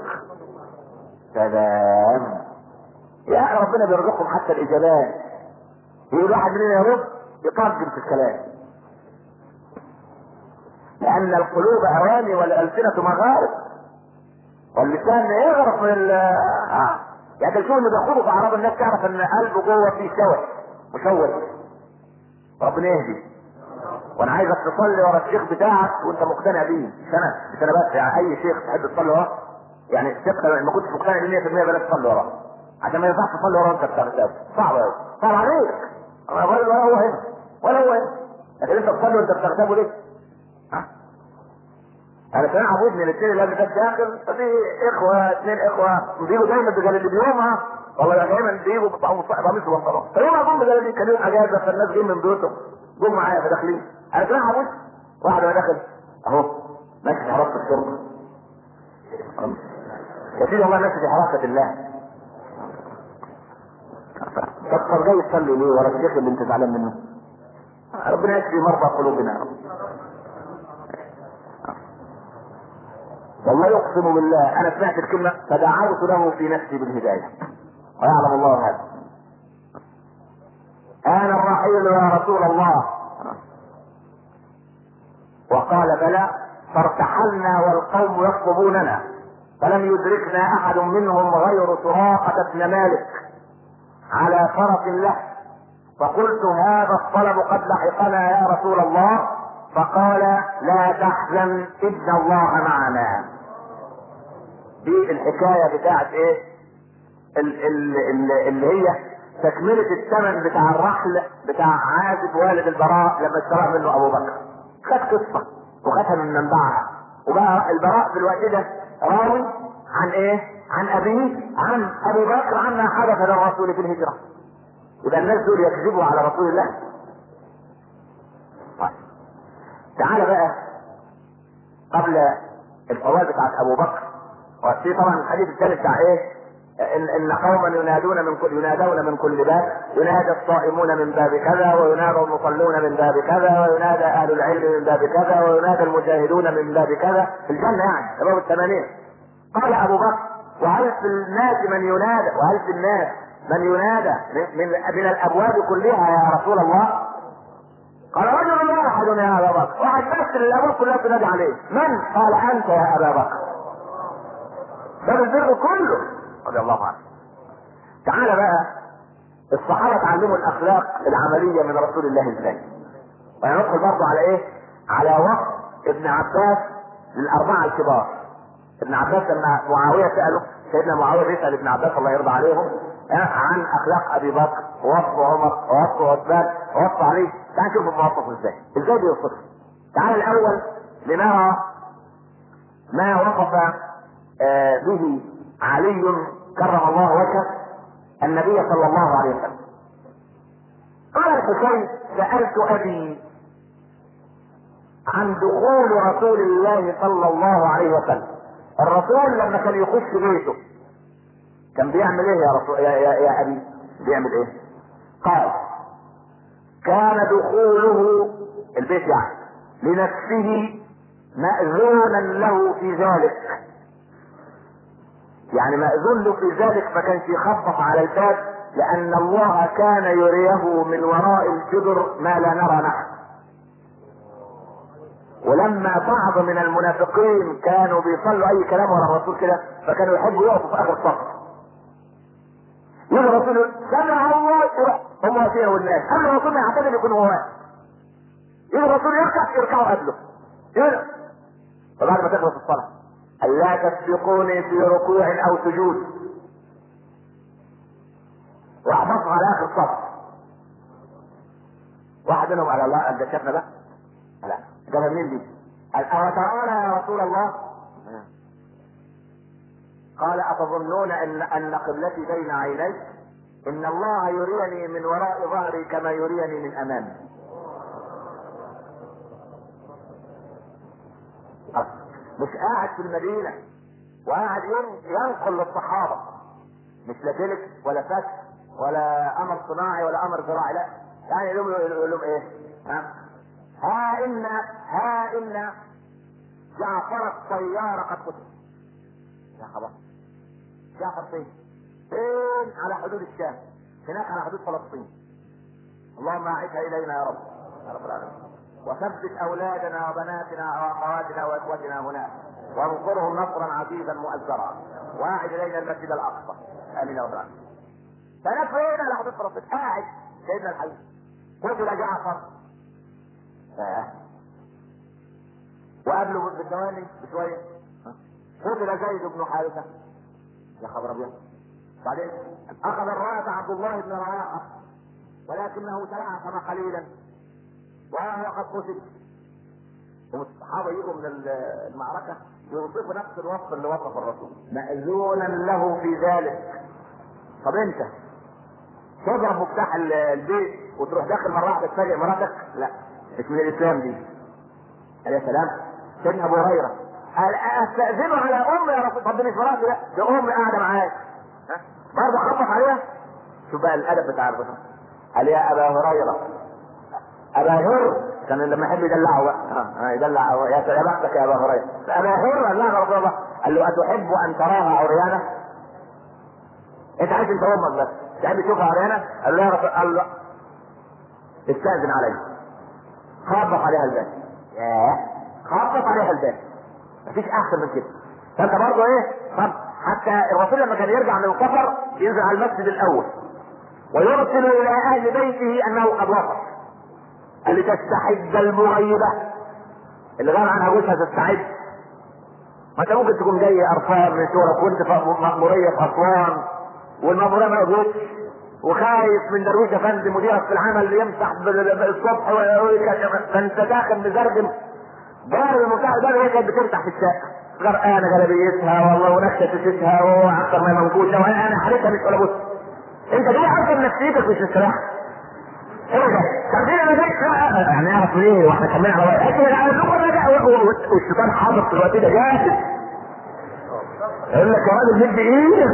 سلام يا ربنا بيرزقهم حتى الاجابات يقول واحد مننا يرد يترجم في الكلام لان القلوب اواني والالسنه مغارب واللسان يغرق من ال آه. يعني تشوف اللي بيخوضوا في اعراض الناس تعرف ان قلبه جوه فيه شوش مشوش ربنا يهدي وانا عايزك تصلي ورا الشيخ بتاعك وانت مقتنع بيه مش انا مش انا بس يعني اي شيخ تحب تصلي وراه يعني الثقه ما كنتش مقتنع بيه 100% بلاش تصلي وراه عشان ما ينفعش تصلي وراه وانت بتغتاب صعب قوي صعب عليك انا بقول ولا هو هنا ولا هو هنا لكن انت تصلي وانت بتغتابه ليه؟ ها؟ انا كان عبود من الاثنين اللي قبل كده داخل ففي اخوه اثنين اخوه بيجوا دايما بجلاليب يومها والله دايما بيجوا بقميص وبنطلون فيوم اظن بجلاليب كان يوم اجازه فالناس جايين من بيوتهم جم معايا فداخلين انا كان عبود واحد وانا داخل اهو ماشي في حراسه الشرطه يا سيدي والله ماشي في حراسه الله طب جاي تصلي ليه ورا الشيخ اللي انت زعلان منه ربنا يشفي مرضى قلوبنا يا رب والله يقسم بالله انا سمعت الكلمه فدعوت له في نفسي بالهدايه ويعلم الله هذا انا الرحيل يا رسول الله وقال بلى فارتحلنا والقوم يطلبوننا فلم يدركنا احد منهم غير سراقة بن مالك على فرس له فقلت هذا الطلب قد لحقنا يا رسول الله فقال لا تحزن ان الله معنا دي الحكايه بتاعت ايه ال- ال- ال- اللي هي تكملة الثمن بتاع الرحل بتاع عازب والد البراء لما اشتراه منه ابو بكر خد قصة وخدها من منبعها وبقى البراء في الوقت ده راوي عن ايه عن ابيه عن ابي بكر عما حدث للرسول في الهجرة يبقى الناس دول يكذبوا على رسول الله طيب تعال بقى قبل الفوائد بتاعت ابو بكر وفي طبعا الحديث الثالث بتاع ايه ان ان قوما ينادون من كل ينادون من كل باب ينادى الصائمون من باب كذا وينادى المصلون من باب كذا وينادى اهل العلم من باب كذا وينادى المجاهدون من باب كذا في الجنه يعني باب الثمانين قال ابو بكر وهل في الناس من ينادى وهل في الناس من ينادى من من الابواب كلها يا رسول الله قال رجل واحد يا ابا بكر واحد بس اللي الابواب كلها تنادي عليه من قال انت يا ابا بكر باب البر كله رضي الله عنه تعال بقى الصحابه اتعلموا الاخلاق العمليه من رسول الله ازاي وهندخل برضه على ايه على وقت ابن عباس للاربعه الكبار ابن عباس لما معاويه ساله سيدنا معاويه بيسال ابن عباس الله يرضى عليهم عن اخلاق ابي بكر ووصف عمر ووصف عثمان ووصف علي تعال نشوف المواصف ازاي ازاي بيوصفه تعال الاول لنرى ما وصف آه به علي كرم الله وجهه النبي صلى الله عليه وسلم قال الحسين سألت أبي عن دخول رسول الله صلى الله عليه وسلم الرسول لما كان يخش بيته كان بيعمل ايه يا رسول يا, يا, يا ابي بيعمل ايه قال كان دخوله البيت يعني لنفسه مأذونا له في ذلك يعني مأذون له في ذلك ما كانش يخبط على الباب لأن الله كان يريه من وراء الجدر ما لا نرى نحن ولما بعض من المنافقين كانوا بيصلوا أي كلام ورا الرسول كده فكانوا يحبوا يقفوا في آخر الصف يجي الرسول سمع الله يروح هم واقفين والناس قبل الرسول ما يعتدل يكون هو واقف يجي الرسول يركع يركعوا قبله يركع فبعد ما تخلص الصلاة ألا تسبقوني في ركوع أو سجود راح بص على آخر الصف واحد منهم قال الله قد شافنا بقى لا جابها منين دي؟ قال أوترانا يا رسول الله؟ قال أتظنون أن أن قبلتي بين عيني؟ إن الله يريني من وراء ظهري كما يريني من أمامي. مش قاعد في المدينة وقاعد ينقل للصحابة مش لا تلك ولا فتح ولا أمر صناعي ولا أمر زراعي لا يعني يقول لهم يقول لهم إيه؟ ها؟ ها إن ها إن جعفر الطيار قد قتل. يا خبر جعفر فين؟ فين؟ على حدود الشام هناك على حدود فلسطين. اللهم أعدها إلينا يا رب يا رب العالمين. وثبت اولادنا وبناتنا واخواتنا واخوتنا هناك وانصرهم نصرا عزيزا مؤزرا واعد الينا المسجد الاقصى امين يا رب العالمين فهناك فين على حدود فلسطين قاعد سيدنا الحبيب قتل جعفر آه. وقبله بثواني بشويه قتل زيد بن حارثه يا خبر ابيض بعدين اخذ الرايه عبد الله بن رواحه ولكنه تلعثم قليلا وهو قد قتل والصحابه يجوا من المعركه يوصفوا نفس الوصف اللي وصف الرسول مأذونا له في ذلك طب انت تضرب مفتاح البيت وتروح داخل مره واحده تفاجئ مراتك لا مش من الاسلام دي قال يا سلام سيدنا ابو هريره قال استاذنه على ام يا رسول طب مش مراتي لا دي ام قاعده معاك ها برضه خبط عليها شوف بقى الادب بتاع الرسول قال يا ابا هريره ابا هر كان لما يحب يدلعه بقى ها يدلع يا يا بختك يا ابا هريره ابا هر قال لا يا رسول الله قال له اتحب ان تراها عريانه انت عايز انت امك بس تحب تشوفها عريانه قال له يا رسول قال له استاذن علي خبط عليها الباب ياه خبط عليها الباب مفيش احسن من كده فانت برضه ايه طب حتى الرسول لما كان يرجع من السفر ينزل على المسجد الاول ويرسل الى اهل بيته انه قد وصل قال لتستحد المغيبة اللي غاب عنها جوزها تستعد ما انت ممكن تكون جاي قرفان من شورك وانت في مأمورية في اسوان والمأمورية ما جوتش وخايف من درويش افندي مديرك في العمل يمسح الصبح ويقول لك فانت داخل مزرجم دار المساعد ده هي كانت بتمسح في الشقه غرقانه جلابيتها والله ونكشه تشتها واكثر ما منكوشه وانا حالتها مش ولا بص انت ليه اصلا نفسيتك مش مستريحه ايه ده؟ طب ايه انا جاي يعني اعرف ليه واحنا كمان على وقت اكل على اللغه والشيطان حاضر في الوقت ده جاهز يقول لك يا راجل جد ايه؟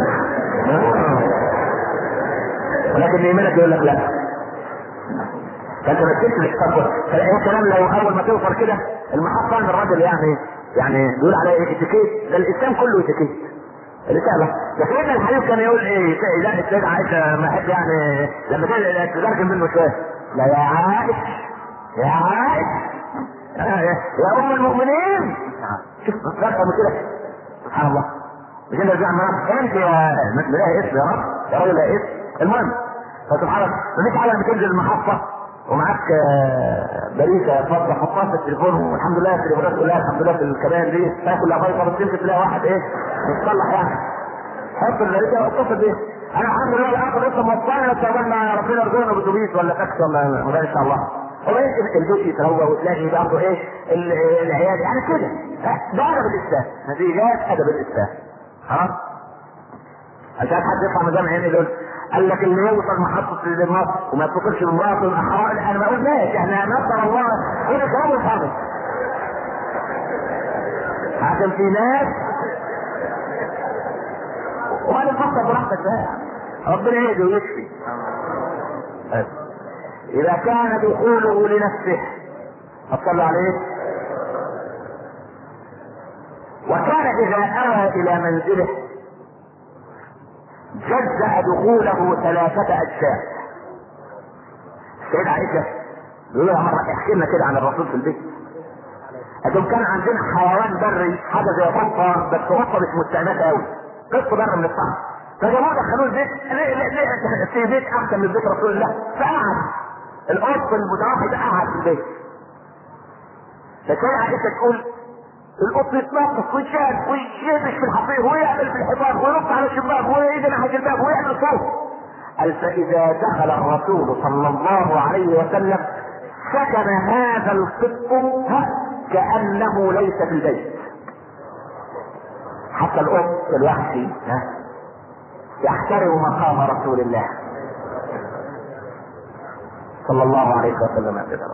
ولكن ايمانك يقول لك لا فانت ما تجيبش الاشتراك فايه كلام لو اول ما توصل كده المحطه ان الراجل يعني يعني بيقول على ايه اتيكيت ده الاسلام كله اتيكيت رسالة لكن ابن الحبيب كان يقول ايه لا السيدة عائشة ما احب يعني لما تترجم منه شوية لا يا عائش يا عائش يا ام المؤمنين شوف رقم كده سبحان الله مش انت زعما انت يا لها اسم يا رب يا راجل لها اسم المهم فسبحان الله مفيش حاجه لما تنزل المحطه ومعاك بريسه فضه حطها في التليفون والحمد لله التليفونات كلها الحمد لله في الكبائر دي فيها كلها فايصه بس يمكن تلاقي واحد ايه متصلح يعني حط البريسه واتصل بيه انا الحمد لله الاخر لسه موصلنا بس عقبال ربنا يرزقنا باتوبيس ولا تاكسي ولا ولا ان شاء الله ويمكن البيت يتروى وتلاقي برضه ايه العيال يعني كده ده ادب الاسلام نتيجات ادب الاسلام خلاص عشان حد يطلع من جامع هنا دول قال لك اللي يوصل محطة المصر وما يتصلش بمراته الأحرار أنا ما قلناش احنا نصر الله هنا كلام الحافظ عشان في ناس وأنا فكر براحتك بقى ربنا يهدي ويشفي إذا كان دخوله لنفسه أصلوا عليه وكان إذا أوى إلى منزله جزأ دخوله ثلاثة أجزاء. السيدة عائشة بيقول لها مرة احكي لنا كده عن الرسول في البيت. لكن كان عندنا حيوان بري حاجة زي قطة بس قطة مش مستأنسة قوي. قط بر من الصحراء. فجابوه دخلوه البيت ليه ليه ليه في بيت أحسن من بيت رسول الله فقعد القط المتوحد قعد في البيت. فكان عائشة تقول القط يتنقص ويشاد ويشبش في الحصير ويعمل في الحيطان وينط على الشباك ويجي ناحيه الباب ويعمل صوت قال فاذا دخل الرسول صلى الله عليه وسلم سكن هذا القط كانه ليس في البيت حتى القط الوحشي يحترم مقام رسول الله صلى الله عليه وسلم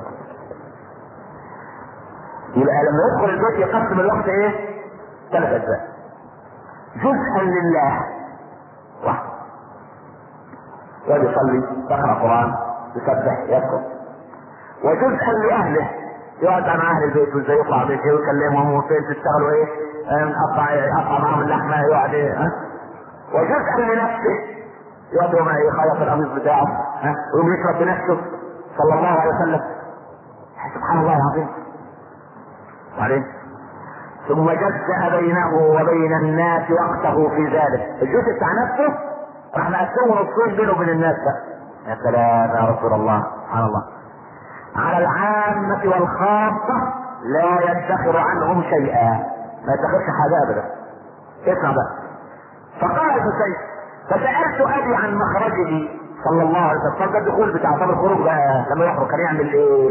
يبقى لما يدخل البيت يقسم الوقت ايه؟ ثلاث اجزاء. جزءا لله واحد. يقعد يصلي يقرا قران يسبح يذكر. وجزءا لاهله يقعد مع اهل البيت وازاي يطلع بيت ويكلمهم وفين تشتغلوا ايه؟ نقطع يقطع معاهم اللحمه يقعد ايه؟ ها؟ وجزءا لنفسه يقعد يوم يخيط القميص بتاعه ها؟ ويقوم يشرب بنفسه صلى الله عليه وسلم سبحان الله العظيم وبعدين ثم جزأ بينه وبين الناس وقته في ذلك الجزء بتاع نفسه راح مقسمه نصين بينه وبين الناس بقى يا سلام يا رسول الله سبحان الله على العامة والخاصة لا يدخر عنهم شيئا ما يدخرش حاجة ابدا اسمع بقى فقال الحسين فسألت ابي عن مخرجه صلى الله عليه وسلم ده الدخول بتاع طب الخروج بقى لما يخرج كان يعمل ايه؟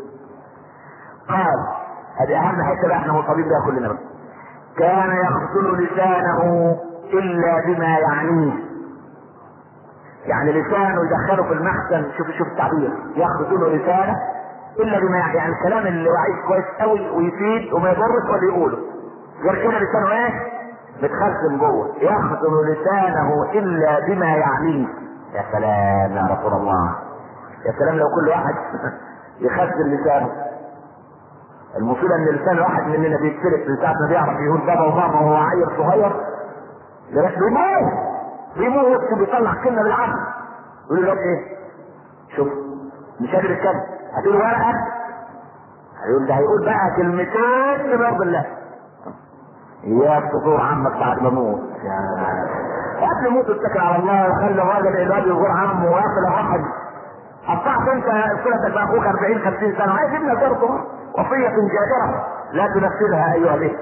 قال هذه اهم حته بقى احنا مصابين بها كلنا بقى كان يغسل لسانه الا بما يعنيه يعني لسانه يدخله في المحسن شوف شوف التعبير يغسل لسانه الا بما يعني, يعني الكلام اللي وعيش كويس قوي ويفيد وما يضرش ولا يقوله غير كده لسانه ايه؟ متخزن جوه يغسل لسانه الا بما يعنيه يا سلام يا رسول الله يا سلام لو كل واحد يخزن لسانه المصيبة ان لسان واحد مننا بيتسلك من ساعة ما بيعرف يقول بابا وماما وهو عيل صغير لغاية بيموت بيموت وبيطلع كلمة بالعقل يقول له ايه؟ شوف مش قادر يتكلم هتقول ورقة هيقول ده هيقول بقى كلمتين لباب الله اياك تزور عمك بعد ما اموت قبل موت اتكل على الله وخلي الراجل الواد يزور عمه وياكل الرحم قطعت انت صلتك باخوك 40 50 سنه عايز ابنك برضه وصيه جائره لا تنفذها ايها الاخوه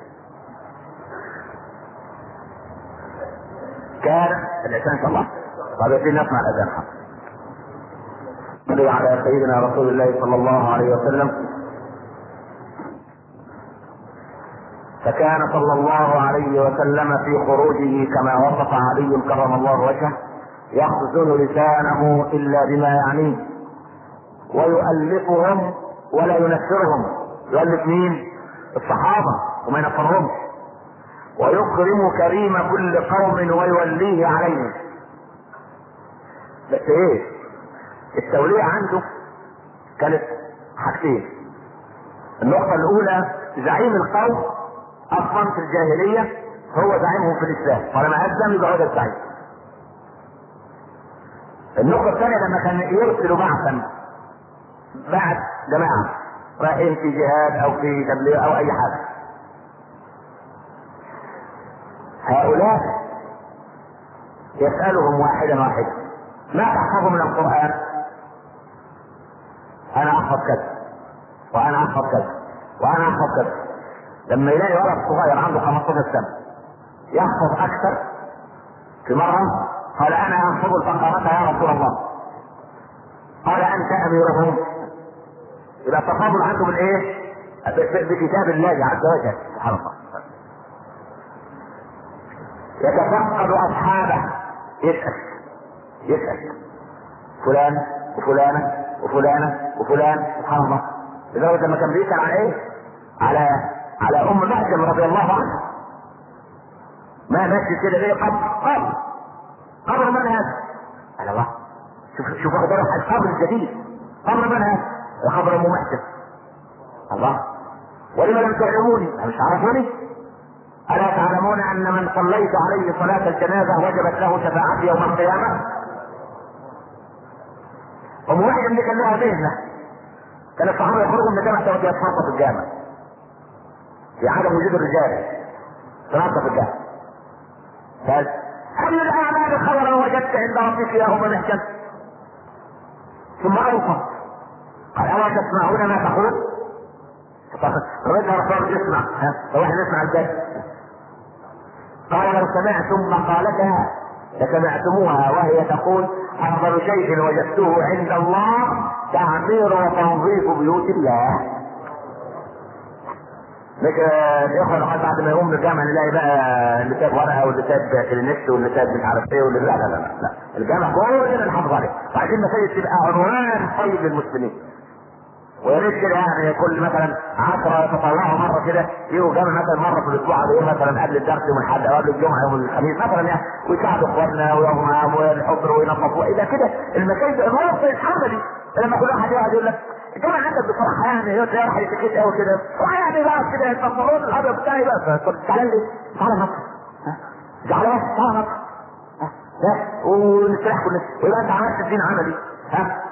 كان الانسان شاء الله طب يبتدي نسمع الاذان حق صلي على سيدنا رسول الله صلى الله عليه وسلم فكان صلى الله عليه وسلم في خروجه كما وصف علي كرم الله وجهه يخزن لسانه الا بما يعنيه ويؤلفهم ولا ينفرهم يؤلف مين؟ الصحابه وما ينفرهمش ويكرم كريم كل قوم ويوليه عليهم بس ايه التولية عنده كانت حاجتين النقطة الأولى زعيم القوم أصلا في الجاهلية هو زعيمهم في الإسلام فلما أسلم يبقى هو ده الزعيم النقطة الثانية لما كان يرسل بعثا بعد جماعة رايحين في جهاد أو في تبليغ أو أي حاجة هؤلاء يسألهم واحدا واحدا ما تحفظ من القرآن أنا أحفظ كذا وأنا أحفظ كذا وأنا أحفظ كذا لما يلاقي ولد صغير عنده 15 سنة يحفظ أكثر في مرة قال أنا أحفظ البقرة يا رسول الله قال أنت أميرهم يبقى التفاضل عنده بالإيه؟ بكتاب الله عز وجل سبحان الله يتفقد اصحابه يسال يسال فلان وفلانه وفلانه وفلان سبحان الله لدرجه لما كان بيسال على ايه؟ على على ام محجم رضي الله عنها ما ماشي كده ليه قبر قبر قبر من هذا؟ قال الله شوف شوف اخبار القبر الجديد قبر من هذا؟ قبر ام محجم الله ولما لم تعلموني؟ مش عرفوني؟ ألا تعلمون أن من صليت عليه صلاة الجنازة وجبت له شفاعتي يوم القيامة؟ أم واحد اللي كان لها مهنة كان الصحابة يخرجوا من الجامع تقعد يتنظف في الجامع في عدم وجود الرجال تنظف الجامع قال أي الأعمال خيرا وجدت عند ربك يا أم محجن ثم أوصى قال ألا تسمعون ما تقول؟ رجع رسول يسمع ها واحد يسمع الجد قال لو سمعتم مقالتها لسمعتموها وهي تقول افضل شيء وجدته عند الله تعمير وتنظيف بيوت الله مش الاخوه لغايه بعد ما يقوم من الجامع نلاقي بقى اللي ساب ورقه واللي ساب كلينكس واللي ساب مش عارف ايه واللي لا لا لا لا, لا. الجامع كلنا نحافظ عليه وعايزين المساجد تبقى عنوان طيب للمسلمين ويا ريت كده يعني كل مثلا 10 يتطلعوا مره كده يجوا جامع مثلا مره في الاسبوع على مثلا قبل الدرس يوم الاحد او قبل الجمعه يوم الخميس مثلا يعني ويساعدوا اخواننا ويوم ويحضروا وينظفوا اذا كده المساجد الرابط الحملي لما كل واحد يقعد يقول لك الجامع عندك بصراحه يعني هي تلاقي راح يتكيت قوي كده ويعني بقى كده البنطلون الابيض بتاعي بقى فقلت تعالى لي تعالى مصر زعلان تعالى مصر ها ونستريح كلنا ويبقى انت عملت الدين عملي ها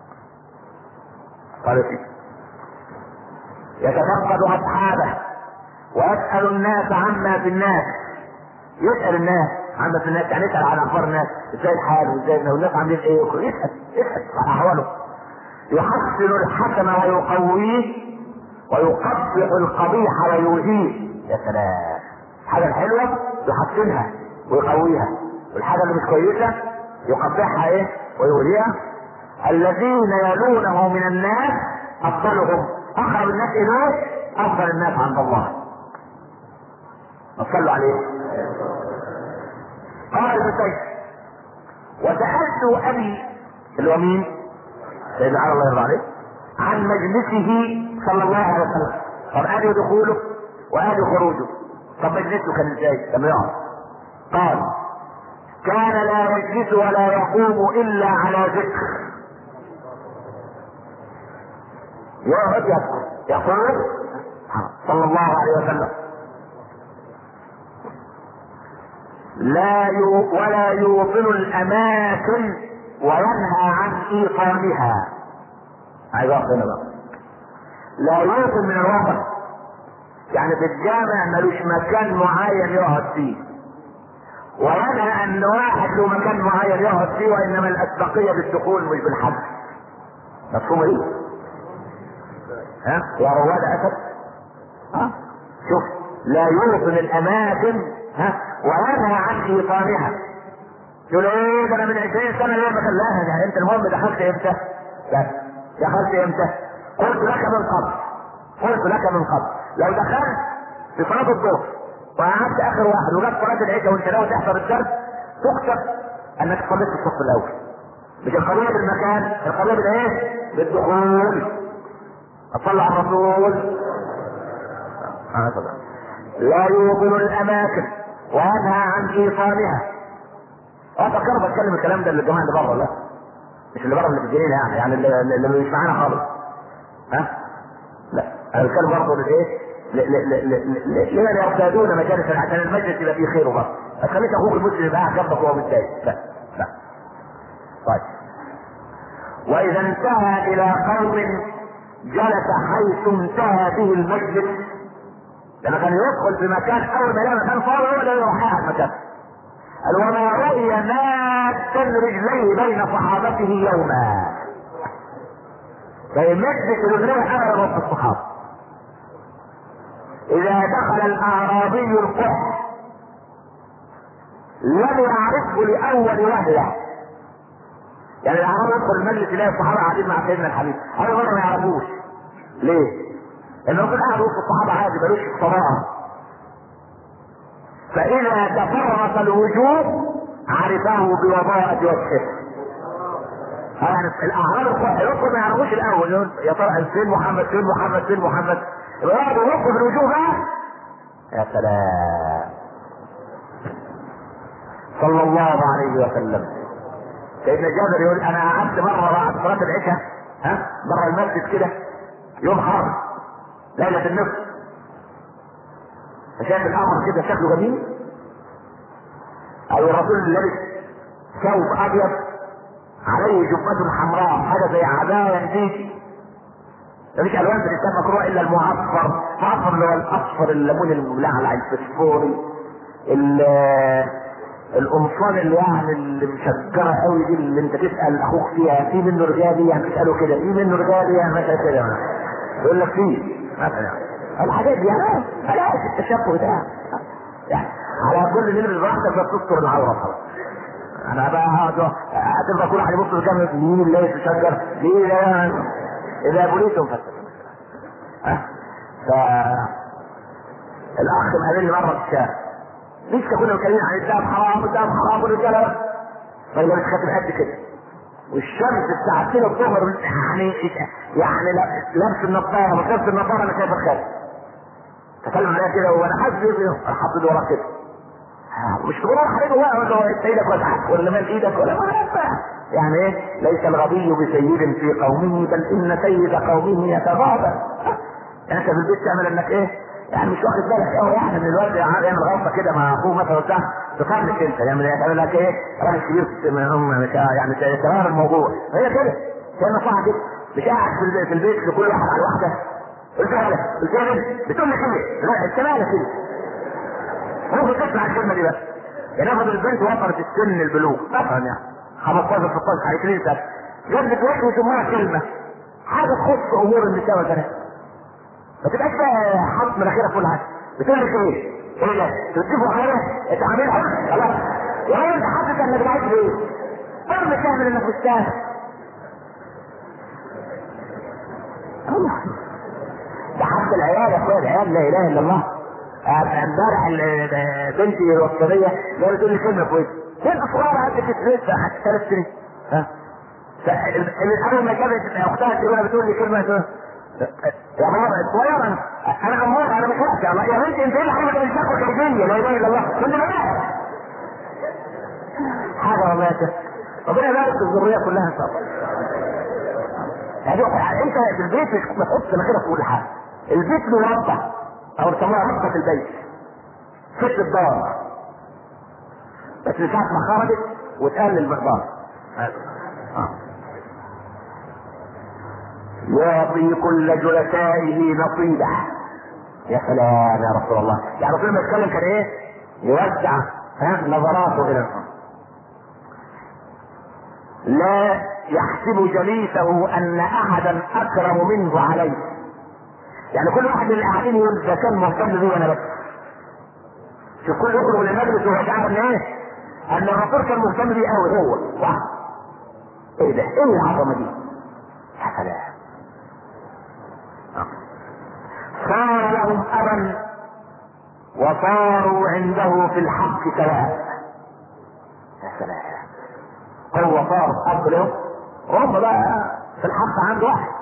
قال فيه يتفقد اصحابه ويسال الناس عما في الناس يسال الناس عما في الناس يعني يسال عن اخبار الناس ازاي الحال وازاي والناس عاملين ايه يسال يسال عن احواله يحسن الحسن ويقويه ويقبح القبيح ويؤذيه يا سلام الحاجه الحلوه يحسنها ويقويها والحاجه اللي مش كويسه يقبحها ايه ويؤذيها الذين يلونه من الناس افضلهم اقرب الناس اليه افضل الناس عند الله صلوا عليه قال ابن سيد وسالت ابي اللي هو مين؟ سيدنا علي الله يرضى عليه عن مجلسه صلى الله عليه وسلم طب ادي دخوله وادي خروجه طب مجلسه كان ازاي؟ لما يقعد قال كان لا يجلس ولا يقوم الا على ذكر يقعد يذكر يقول صلى الله عليه وسلم لا يو ولا يوطن الاماكن وينهى عن ايقانها عايز هنا بقى لا يوطن من الوطن يعني في الجامع ملوش مكان معين يقعد فيه وينهى ان واحد له مكان معين يقعد فيه وانما الاسبقيه بالدخول مش بالحد مفهوم ايه؟ ها؟ يا رواد اسد ها؟ شوف لا يوطن الاماكن ها وينهى عن ايطانها يقول ايه ده انا من 20 سنه ليه ما لا ده انت المهم دخلت امتى؟ بس دخلت امتى؟ قلت لك من قبل قلت لك من قبل لو دخلت في صلاه الظهر وقعدت اخر واحد وجت صلاه العشاء وانت ناوي تحضر الدرس تكتب انك صليت في الصف الاول مش القضيه بالمكان القضيه بالايه؟ بالدخول اصلي على الرسول لا يوطن الاماكن وينهى عن ايصالها افكر بتكلم الكلام ده للجماعه اللي بره لا مش اللي بره اللي في الجنينه يعني يعني اللي, اللي مش معانا خالص ها لا انا بتكلم برضه للايه لمن يرتادون مجالس عشان المجلس يبقى فيه خير وبركه ما تخليش اخوك المسلم يبقى قاعد جنبك وهو متضايق لا لا طيب واذا انتهى الى قوم جلس حيث انتهى به المجلس لما كان يدخل في مكان اول ما يلاقي مكان فاضي هو اللي يروح قاعد مكان قال وما رؤي مادا رجليه بين صحابته يوما فيمجلس رجليه على رب الصحابه اذا دخل الاعرابي القح لم يعرفه لاول وهله يعني الاعرابي يدخل المجلس يلاقي الصحابه قاعدين مع سيدنا الحبيب اول مره ما يعرفوش ليه؟ لانه كل قاعد وسط الصحابه عادي ملوش صراحه فاذا تفرق الوجوه عرفه بوضاءة وجهه يعني الاعراب الصحيح يدخل ما يعرفوش الاول يا ترى فين محمد فين محمد فين محمد يقعدوا يلقوا في الوجوه بقى يا سلام صلى الله عليه وسلم سيدنا جابر يقول انا قعدت مره بعد صلاه العشاء ها بره المسجد كده يوم حرب ليله النصف فشاف القمر كده شكله جميل او الرسول لابس ثوب ابيض عليه جبة حمراء حاجه زي عبايه نبيتي مفيش الوان في الاسلام مكروه الا المعصفر المعصفر اللي هو الاصفر الليمون الملعلع الفسفوري القمصان اللي يعني اللي مشجره قوي دي اللي انت تسال اخوك فيها في منه رجالي يعني تساله كده في منه رجالي يعني مثلا كده يقول لك فيه مثلا الحاجات دي يعني خلاص التشبه ده يعني على كل نمر براحتك بس تستر العوره خلاص انا بقى هقعد هتبقى كل واحد يبص قدام مين اللي لابس شجر مين اللي اذا بوليتهم فتح ها ف الاخ مقابلني مره في الشارع لسه كنا متكلمين عن الدهب حرام والدهب حرام والرجاله طيب مش خاتم قد كده والشمس الساعة 2 الظهر يعني يعني لابس النظارة مش لابس النظارة انا شايف الخاتم تكلم عليها كده وانا حاسس بيه حاطط وراه كده مش تقول انا حبيبي بقى ولا انت ايدك ولا ولا مال ايدك ولا يعني ايه ليس الغبي بسيد في قومه بل ان سيد قومه يتغاضى يعني انت في البيت تعمل انك ايه يعني مش واخد بالك قوي يعني من الواد يعمل غلطه كده مع اخوه مثلا وبتاع تفهمك انت يعني يعمل لك ايه راجل كبير من هم يعني تمام الموضوع هي كده هي نصيحه كده مش قاعد في البيت لكل واحد على واحده قلت لها قلت لها بتقول لي كده لا انت مالك كده ممكن تسمع الكلمه دي بس يعني افرض البنت وصلت السن البلوغ مثلا يعني 15 16 20 سنه جاب لك واحد وتمها كلمه حاجه تخص امور النساء والبنات ما تبقاش بقى حاط مناخيرك كل حاجه بتقول لك ايه؟ ايه ده؟ تتفقوا حاجه؟ انت عاملها خلاص يا انت حاسس انك عايز ايه؟ ارمي تعمل انك مستاهل الله ده حتى العيال يا اخويا العيال لا اله الا الله امبارح بنتي الوسطانيه قالت تقول لي كلمه كويسه بنت صغيره قد كده ثلاث سنين ها اول ما جابت اختها تقول بتقول لي كلمه يا بابا صغيرة انا امور انا مش وقت يا بنتي انت ايه اللي حاجه مش تاخد خارجيه لا اله الا الله كنت بقى حاجه والله يا شيخ ربنا يبارك في الذريه كلها ان شاء الله يعني انت في البيت مش بتحط مناخيرك في كل حاجه البيت له ربه او يسموها ربه البيت ست الدار بس من ساعه ما خرجت وتقلل المقدار آه. يعطي كل جلسائه نصيبه يا سلام يا رسول الله يعني رسول ما يتكلم كان ايه يوزع ها نظراته الى الحب لا يحسب جليسه ان احدا اكرم منه عليه يعني كل واحد من اللي قاعدين يقول ده كان مهتم بيه وانا بس شوف كل يخرج من المجلس وهو شعر ان ايه؟ ان الرسول كان مهتم بيه قوي هو واحد ايه ده؟ ايه العظمه دي؟ يا سلام صار لهم ابا وصاروا عنده في الحق سواء يا سلام هو صار اب له وهم بقى في الحق عنده واحد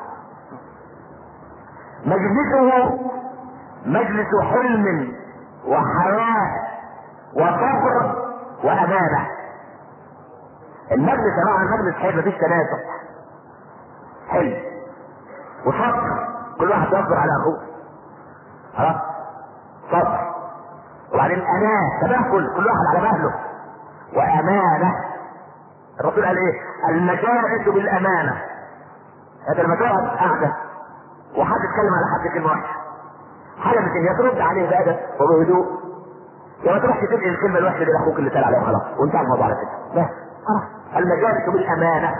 مجلسه مجلس حلم وحياة وصبر وأمانة المجلس يا جماعة المجلس حلم مفيش تنازع حلم وصبر كل واحد يصبر على أخوه خلاص صبر وبعدين أمان تبهل كل واحد على مهله وأمانة الرسول قال إيه؟ المجالس بالأمانة هذا لما تقعد قاعدة وحد يتكلم على حد كلمة وحشة حاجة مثل هي ترد عليه بأدب وبهدوء يا ما تروحش تنقل الكلمة الوحشة دي لأخوك اللي سال عليها خلاص وانتهى الموضوع على كده بس خلاص المجالس بالأمانة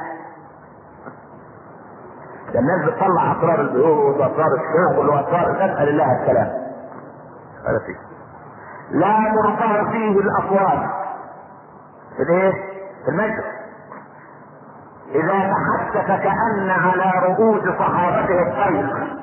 ده الناس بتطلع أسرار البيوت وأسرار الشغل وأسرار نسأل الله السلام هذا فيه لا مرفع فيه الأصوات في الايه؟ في المجلس إذا تحدث كأن على رؤوس صحابته الطير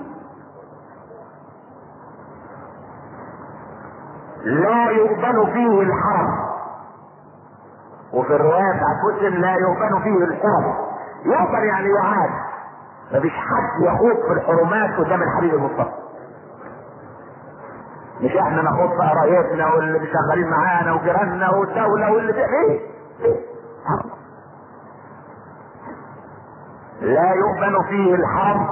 لا يؤمن فيه الحرم وفي الرواية بتاعت مسلم لا يؤمن فيه الحرم يؤمن يعني يعاد مفيش حد يخوض في الحرمات قدام الحبيب المصطفى مش احنا نخوض في قرايبنا واللي شغالين معانا وجيراننا والدولة واللي في ايه؟ لا يؤمن فيه الحرم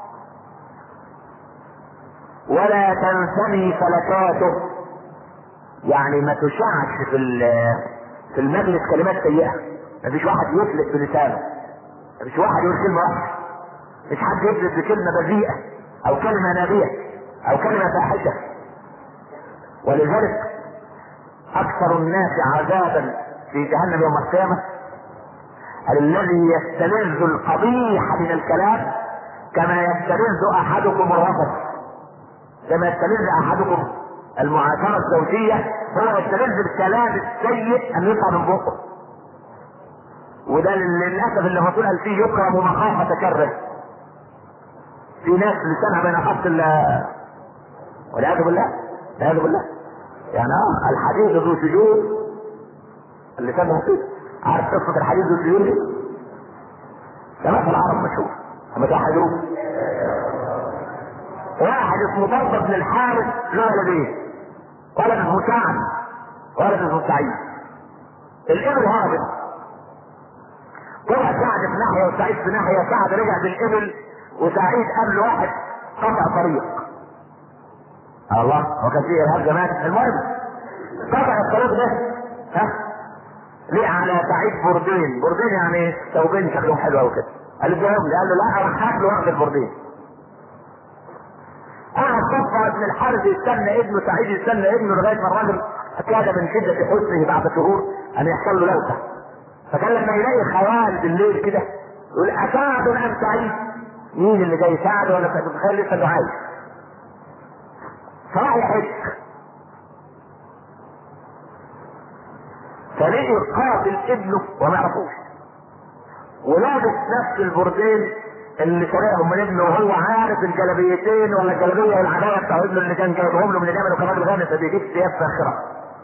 ولا تنثني فلكاته يعني ما تشعش في في المجلس كلمات سيئه مفيش واحد يفلت بلسانه مفيش واحد يقول كلمه واحده مش حد يفلت بكلمه بذيئه او كلمه نابيه او كلمه فاحشه ولذلك اكثر الناس عذابا في جهنم يوم القيامه الذي يستلذ القبيح من الكلام كما يستلذ احدكم الرفض كما يستلذ احدكم المعاشرة الزوجية هو يستلذ بالكلام السيء ان يطلع من بقه وده للاسف اللي الرسول قال فيه يكرم مخافة كره في ناس لسانها ما ينقص الا والعياذ بالله والعياذ بالله يعني اه الحديث ذو سجود اللسان مصيب عارف قصة الحديث ذو سجود دي؟ ده مثل العرب مشهور اما تحجروه واحد اسمه ضرب بن الحارث له ولدين ولد اسمه سعد ولد اسمه سعيد الابل هربت طلع سعد في ناحيه وسعيد في ناحيه سعد رجع بالابل وسعيد قبل واحد قطع طريق الله هو كان فيه ارهاب زمان المهم قطع الطريق ده ها ليه على سعيد بردين بردين يعني ثوبين شكلهم حلو قوي كده قال له قال له لا انا هاكل واخد البردين قعد صفى ابن الحارث يستنى ابنه سعيد يستنى ابنه لغايه ما الراجل كاد من شده حزنه بعد شهور ان يحصل له لوثه فكان لما يلاقي خوال بالليل كده يقول اسعد ام سعيد مين اللي جاي سعد ولا تتخيل لسه انه عايش فراح يحج فلقي قاتل ابنه وما يعرفوش ولابس نفس البردين اللي سرقهم من ابنه وهو عارف الجلبيتين ولا الجلبيه والعبايه بتاع ابنه اللي كان جايبهم له من اليمن وكمان الغامس فبيجيب ثياب فاخره.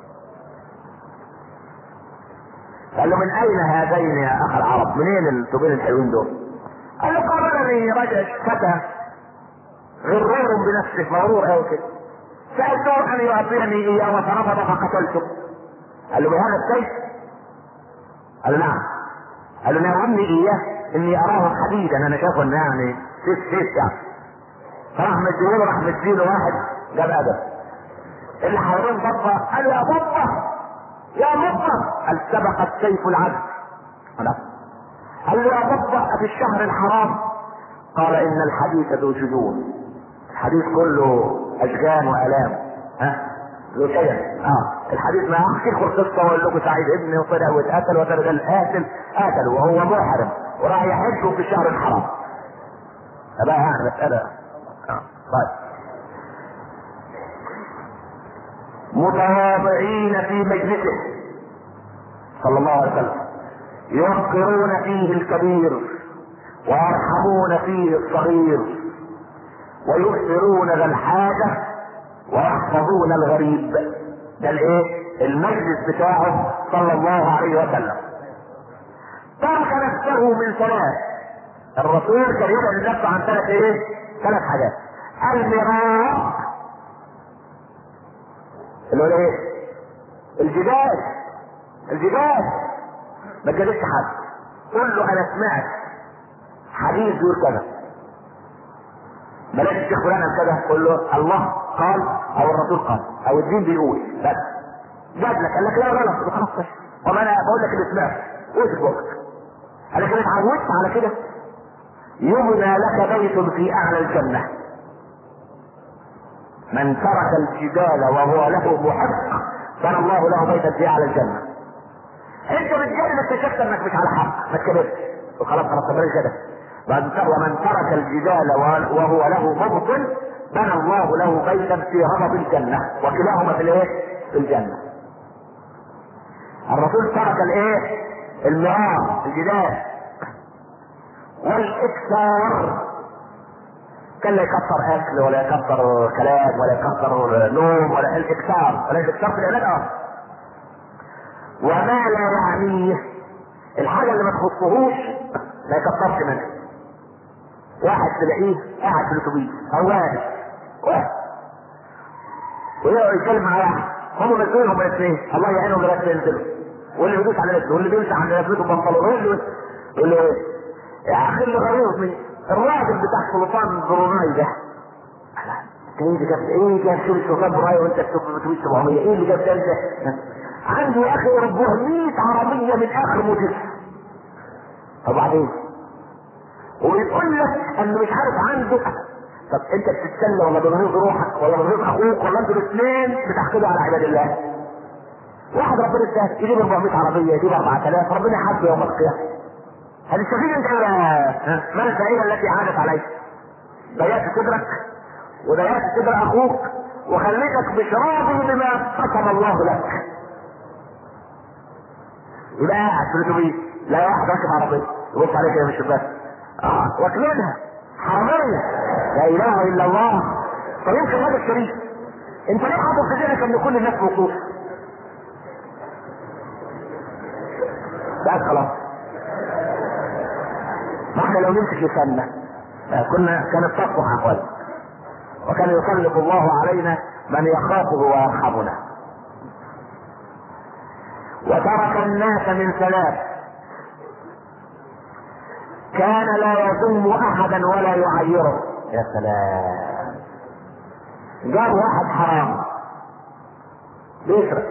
قال له من اين هذين يا اخ العرب؟ منين الثوبين الحلوين دول؟ قال له قابلني رجل فتى غرور بنفسه مغرور قوي كده. سالته ان يعطيني اياه فرفض فقتلته. قال له بهذا السيف؟ قال له نعم. قال له ناولني اياه اني اراه حديدا انا شايفه انه يعني سيف سيف يعني فراح مديله راح مديله واحد جاب ادب اللي حوالين بطه قال يا بطه يا بطه قال سبق السيف العدل قال له يا بطه في الشهر الحرام قال ان الحديث ذو شجون الحديث كله اشجان والام ها ذو شجن اه الحديث ما احكي لكم القصه واقول لكم سعيد ابني وطلع واتقتل وترك القاتل قتل وهو محرم وراح يحج في الشهر الحرام فبقى يعني مساله آه. طيب متواضعين في مجلسه صلى الله عليه وسلم يوقرون فيه الكبير ويرحمون فيه الصغير ويؤثرون ذا الحاجة ويحفظون الغريب ده الايه المجلس بتاعه صلى الله عليه وسلم ترك نفسه من ثلاث الرسول كان يبعد نفسه عن ثلاث ايه ثلاث حاجات المراء اللي هو ايه الجدال الجدال ما تجادلش حد قول له انا سمعت حديث يقول كذا بلاش الشيخ فلان قال كذا قول له الله قال او الرسول قال او الدين بيقول بس جاب لك قال لك لا غلط خلاص بس وما انا بقول لك اللي سمعت وش وقت انا كده اتعودت على كده يبنى لك بيت في اعلى الجنه من ترك الجدال وهو له محق بنى الله له بيتا في اعلى الجنه انت بتجادل اكتشفت انك مش على حق ما تكذبش وخلاص خلاص تبرز كده ومن ترك الجدال وهو له مبطل بنى الله له بيتا في ربض الجنه وكلاهما في الايه؟ في الجنه. الرسول ترك الايه؟ المرار الجدال والاكثار كان لا يكثر اكل ولا يكثر كلام ولا يكثر نوم ولا الاكثار ولا الاكثار في العلاج اه وما لا يعنيه الحاجه اللي ما تخصهوش ما يكثرش منها واحد تلاقيه قاعد في الاتوبيس او واقف واقف ويقعد يتكلم مع واحد هم مسؤولين هم الاثنين الله يعينهم لغايه ما ينزلوا واللي بيدوس على نفسه واللي بيمسح على نفسه بنطلون واللي يقول له ايه يا اخي اللي غيظ من الراجل بتاع سلطان بروناي ده ايه اللي جاب ايه جاب شو سلطان بروناي وانت بتكتب بتويت 700 ايه اللي جاب ده انت عنده يا اخي 400 عربيه من اخر موتوسيكل وبعدين ويقول لك انه مش عارف عنده طب انت بتتسلى ولا بتغيظ روحك ولا بتغيظ اخوك ولا انتوا الاثنين بتحقدوا على عباد الله واحد ربنا يستاهل يجيب 400 عربيه يجيب 4000 ربنا يحاسبه يوم القيامه هتستفيد انت من الفائده التي عادت عليك ضيعت صدرك وضيعت صدر اخوك وخليتك مش راضي بما قسم الله لك يبقى قاعد في الاتوبيس لا واحد راكب عربيه يبص عليك يا مش الشباك اه واكلينها حراميه لا اله الا الله طب يمكن هذا الشريف انت ليه حاطط في ذهنك ان كل الناس وقوف بقى خلاص ما احنا لو نمسك لساننا كنا كانت تصلح احوالنا وكان يسلط الله علينا من يخافه ويرحمنا وترك الناس من ثلاث كان لا يذم احدا ولا يعيره يا سلام جاب واحد حرام بيسرق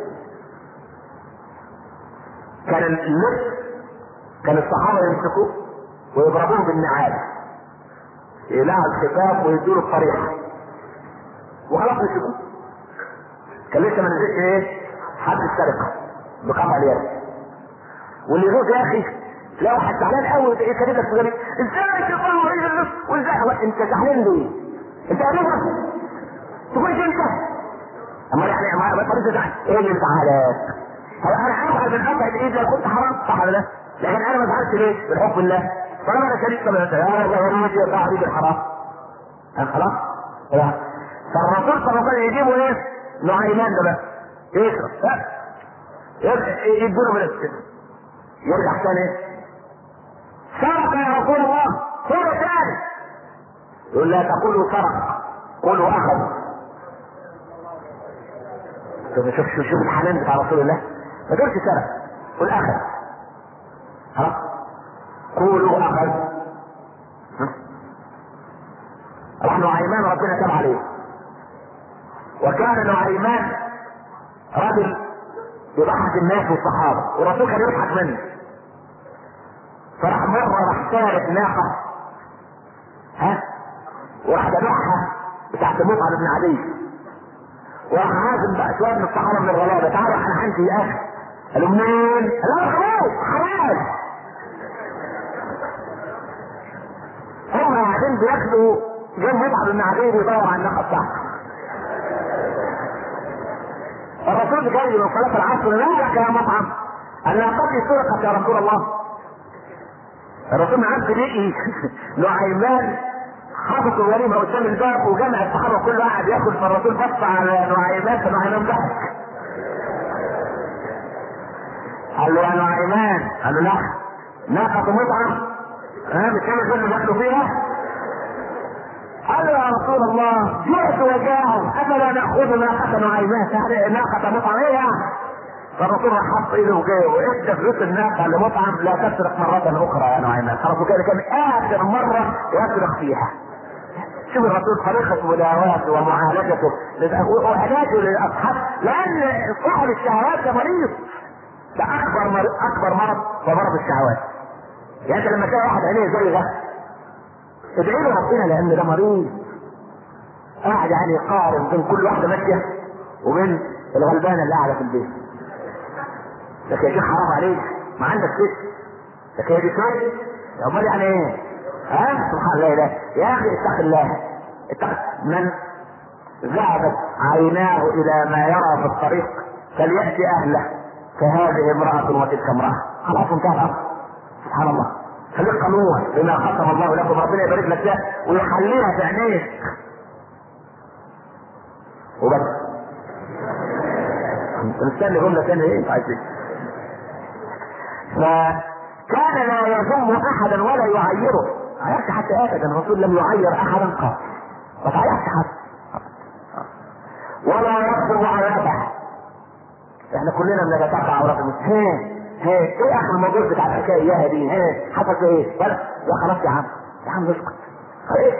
كان اللص كان الصحابه يمسكوه ويضربوه بالنعال يقلعوا الخفاف ويدوا له الطريحه وخلاص يمسكوه كان لسه ما نزلش ايه حد السرقه بقطع اليد واللي يروح يا اخي تلاقي واحد زعلان قوي ايه كلمه في غريب ازاي تقول ايه اللص وازاي انت زعلان ليه؟ انت قريبك تقولش انت اما يعني ما طريقه زعل ايه اللي زعلك؟ هو انا افعل من قطع الايد لو كنت حرام صح ولا لا؟ لكن انا ما زعلتش ليه؟ بحكم الله طالما انا شريك طب يا غريب يا صاحبي بالحرام خلاص؟ فالرسول صلى الله عليه وسلم يجيبوا ايه؟ نعيمان ده بس يشرب يدوا له من السن يرجع ثاني سرق يا رسول الله هو ثاني يقول لا تقولوا سرق قولوا اخذ شوف شوف شوف, شوف الحنان بتاع رسول الله ما تقولش سرق قول اخذ ها قولوا اخذ راح نعيمان ربنا تاب عليه وكان نعيمان رجل يضحك الناس والصحابه والرسول كان يضحك منه فراح مره راح سارق ناقه ها وراح ذبحها بتاعت مصعب بن عدي وراح عازم بقى شويه من الصحابه من الغلابه تعالوا انا عندي اخ قالوا منين؟ لا خلاص حلال هم قاعدين بياكلوا جنب مصعب بن عبيد يدور على الناقه بتاعته الرسول جاي من صلاه العصر لا لك يا مطعم الناقتي سرقت يا رسول الله الرسول ما عادش لقي نعيمان حاطط الوليمه قدام الباب وجمع الصحابه كله قاعد ياكل فالرسول بص على نعيمان فنعيمان ضحك قال له يا نعيمان قال له لا ناقة مطعم ها مش كانوا كل بياكلوا فيها قال له يا رسول الله جئت وجاعوا افلا ناخذ ناقة نعيمان يعني ناقة مطعم ايه يعني فالرسول راح حط ايده وجاي وادى فلوس الناقة لمطعم لا تسرق مرة اخرى يا نعيمان خلاص وكده كان اخر مرة يسرق فيها شوف الرسول طريقة مداواته ومعالجته وعلاجه للاصحاب لان صاحب الشهوات ده مريض ده اكبر مرض اكبر مرض هو مرض الشهوات يعني انت لما تلاقي واحد عينيه زي ده ادعي له ربنا لان ده مريض قاعد يعني يقارن بين كل واحده ماشيه وبين الغلبانه اللي قاعده في البيت لكن يا شيخ حرام عليك ما عندك ست لكن هي دي ست امال يعني ايه؟ ها سبحان الله ده يا اخي اتق الله اتق من ذهبت عيناه الى ما يرى في الطريق فلياتي اهله فهذه امراه وتلك امراه خلاص انتهى الامر سبحان الله خليك قانون بما ختم الله لكم ربنا يبارك لك ده ويحليها في عينيك وبس مستني جملة تانية ايه مش عايز فكان لا يذم احدا ولا يعيره عيرت حتى ابدا الرسول لم يعير احدا قط ما تعيرش حد ولا يخطب عورته احنا كلنا بنتتبع عورات المسلمين هي هي ايه اخر الموضوع بتاع الحكايه اياها دي هي حصل ايه ولا يا خلاص يا عم يا عم اسكت خلاص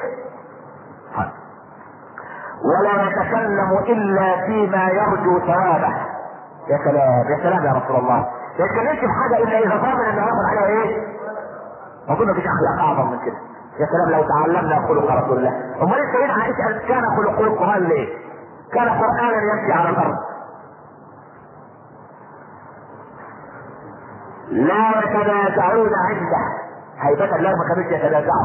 ولا يتكلم الا فيما يرجو ثوابه يا سلام يا سلام يا رسول الله ما يتكلمش في حاجه الا اذا ضامن انه ياخذ عليها ايه؟ اظن مفيش اخلاق اعظم من كده يا سلام لو تعلمنا خلق رسول الله امال السيدة عائشه كان خلق القران ليه؟ كان قرانا يمشي على الارض لا يتنازعون عنده هيبة الله ما كانوش يتنازعوا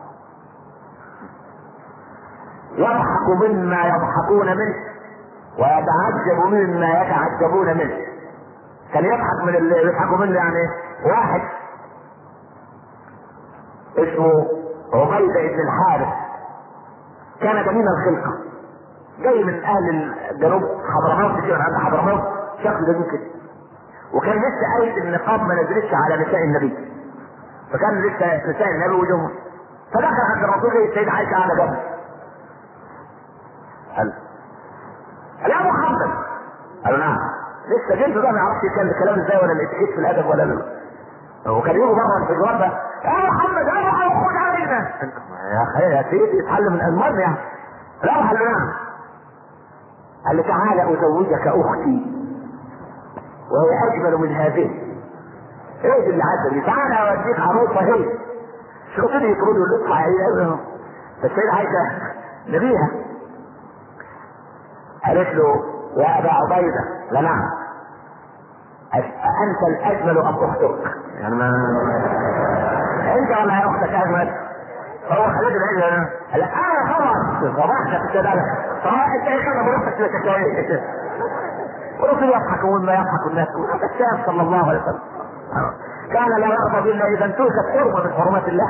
يضحك مما يضحكون منه ويتعجب مما يتعجبون منه كان يضحك من اللي يضحكوا منه يعني واحد اسمه عبيدة بن الحارث كان جميل الخلقة جاي من اهل الجنوب حضرموت كده عند حضرموت شكله جميل كده وكان لسه آية النقاب ما نزلتش على نساء النبي فكان لسه نساء النبي وجوه فدخل عند الرسول السيدة عائشة على جنب قال قال يا محمد قالوا نعم لسه جلده ده ما يعرفش يتكلم الكلام ازاي ولا الاتيكيت في الادب ولا لا هو كان يجوا بره في الجواب ده يا محمد يا محمد خد علينا يا اخي يا سيدي اتعلم من المرة يعني لا قال له نعم قال له تعالى ازوجك اختي وهي اجمل من هذه ايه دي اللي عايزه دي تعالى اوديك عروسه هي شو كده يطردوا اللي اطلع هي فالسيدة عايشة نبيها قالت له يا ابا عبيده لا نعم انت الاجمل ام اختك يعني ما انت ولا يا اختك اجمل فهو خليت العلم لا انا خلاص صباحك كده صباح انت ايه كده بروحك كده ورسول يضحك وما يضحك الناس هذا الشاب صلى الله عليه وسلم كان لا يرضى الا اذا انتهكت حرمه من حرمات الله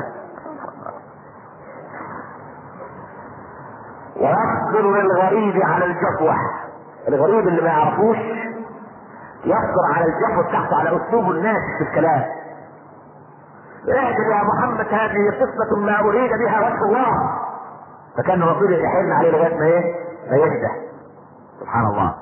ويصبر للغريب على الجفوة الغريب اللي ما يعرفوش يصبر على الجفوة بتاعته على اسلوب الناس في الكلام اعجب يا محمد هذه قصة ما اريد بها وجه الله فكان الرسول يحن عليه لغاية ما ايه ما يهدى سبحان الله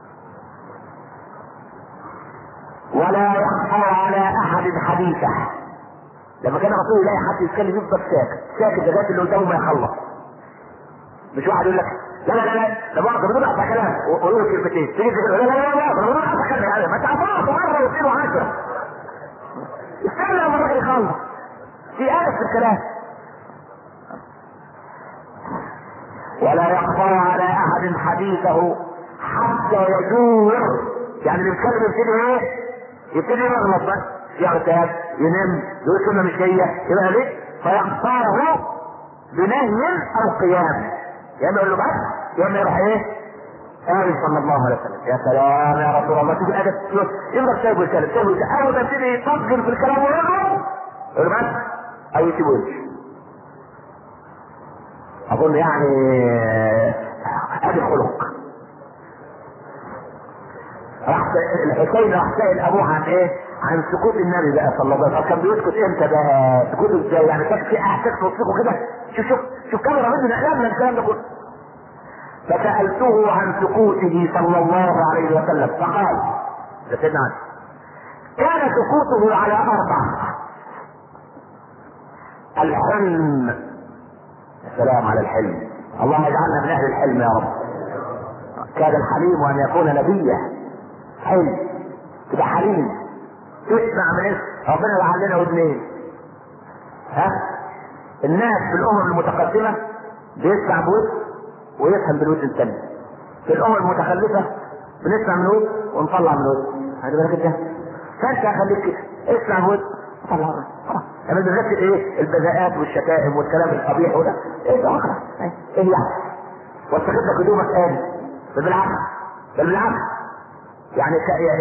ولا يخفى على احد حديثه لما كان الرسول يلاقي حد يتكلم يفضل ساكت ساكت لغايه اللي قدامه ما يخلص مش واحد يقول لك لا لا لا لا ده بعض بدون اقطع كلام وقولوا له كلمتين تيجي تقول لا لا لا لا بدون اقطع كلام ما تعرفوش مره واثنين وعشره استنى لما الراجل يخلص في آلة في الكلام ولا يخفى على احد حديثه حتى يدور يعني اللي بيتكلم يبتدي ايه؟ يبتدي يغلط بقى يغتاب ينام يقول كلمه مش هي يبقى ليه؟ فيقطعه بنهي او قيام يا اما يقول له بس يا اما يروح ايه؟ قال صلى الله عليه وسلم يا سلام يا رسول الله شوف الادب يفضل سايبه يتكلم سايبه يتكلم اول ما يبتدي يطجر في الكلام ويغلط يقول له بس او يسيبه يمشي اظن يعني ادي خلق راح الحسين راح سائل ابوه عن ايه؟ عن سكوت النبي بقى صلى الله عليه وسلم كان بيسكت امتى بقى؟ سكوته ازاي؟ يعني كان في احساس تصدقه كده شوف شوف شوف كاميرا من اعلام من الكلام ده كله فسالته عن سكوته صلى الله عليه وسلم فقال ده سيدنا علي كان سكوته على اربع الحلم يا سلام على الحلم اللهم اجعلنا من اهل الحلم يا رب كاد الحليم ان يكون نبيا حلم تبقى حليم تسمع من اسم ربنا جعل لنا ودنين ها الناس في الامم المتقدمه بيسمع بود ويفهم بالود الثاني في الامم المتخلفه بنسمع من ود ونطلع من ود خلي بالك انت فانت خليك كده اسمع بود طلع من خلاص يعني بنركز ايه البذاءات والشتائم والكلام القبيح وده ايه ده خلاص ايه يعني واستخد لك هدومك تاني بل بالعكس بل بالعكس يعني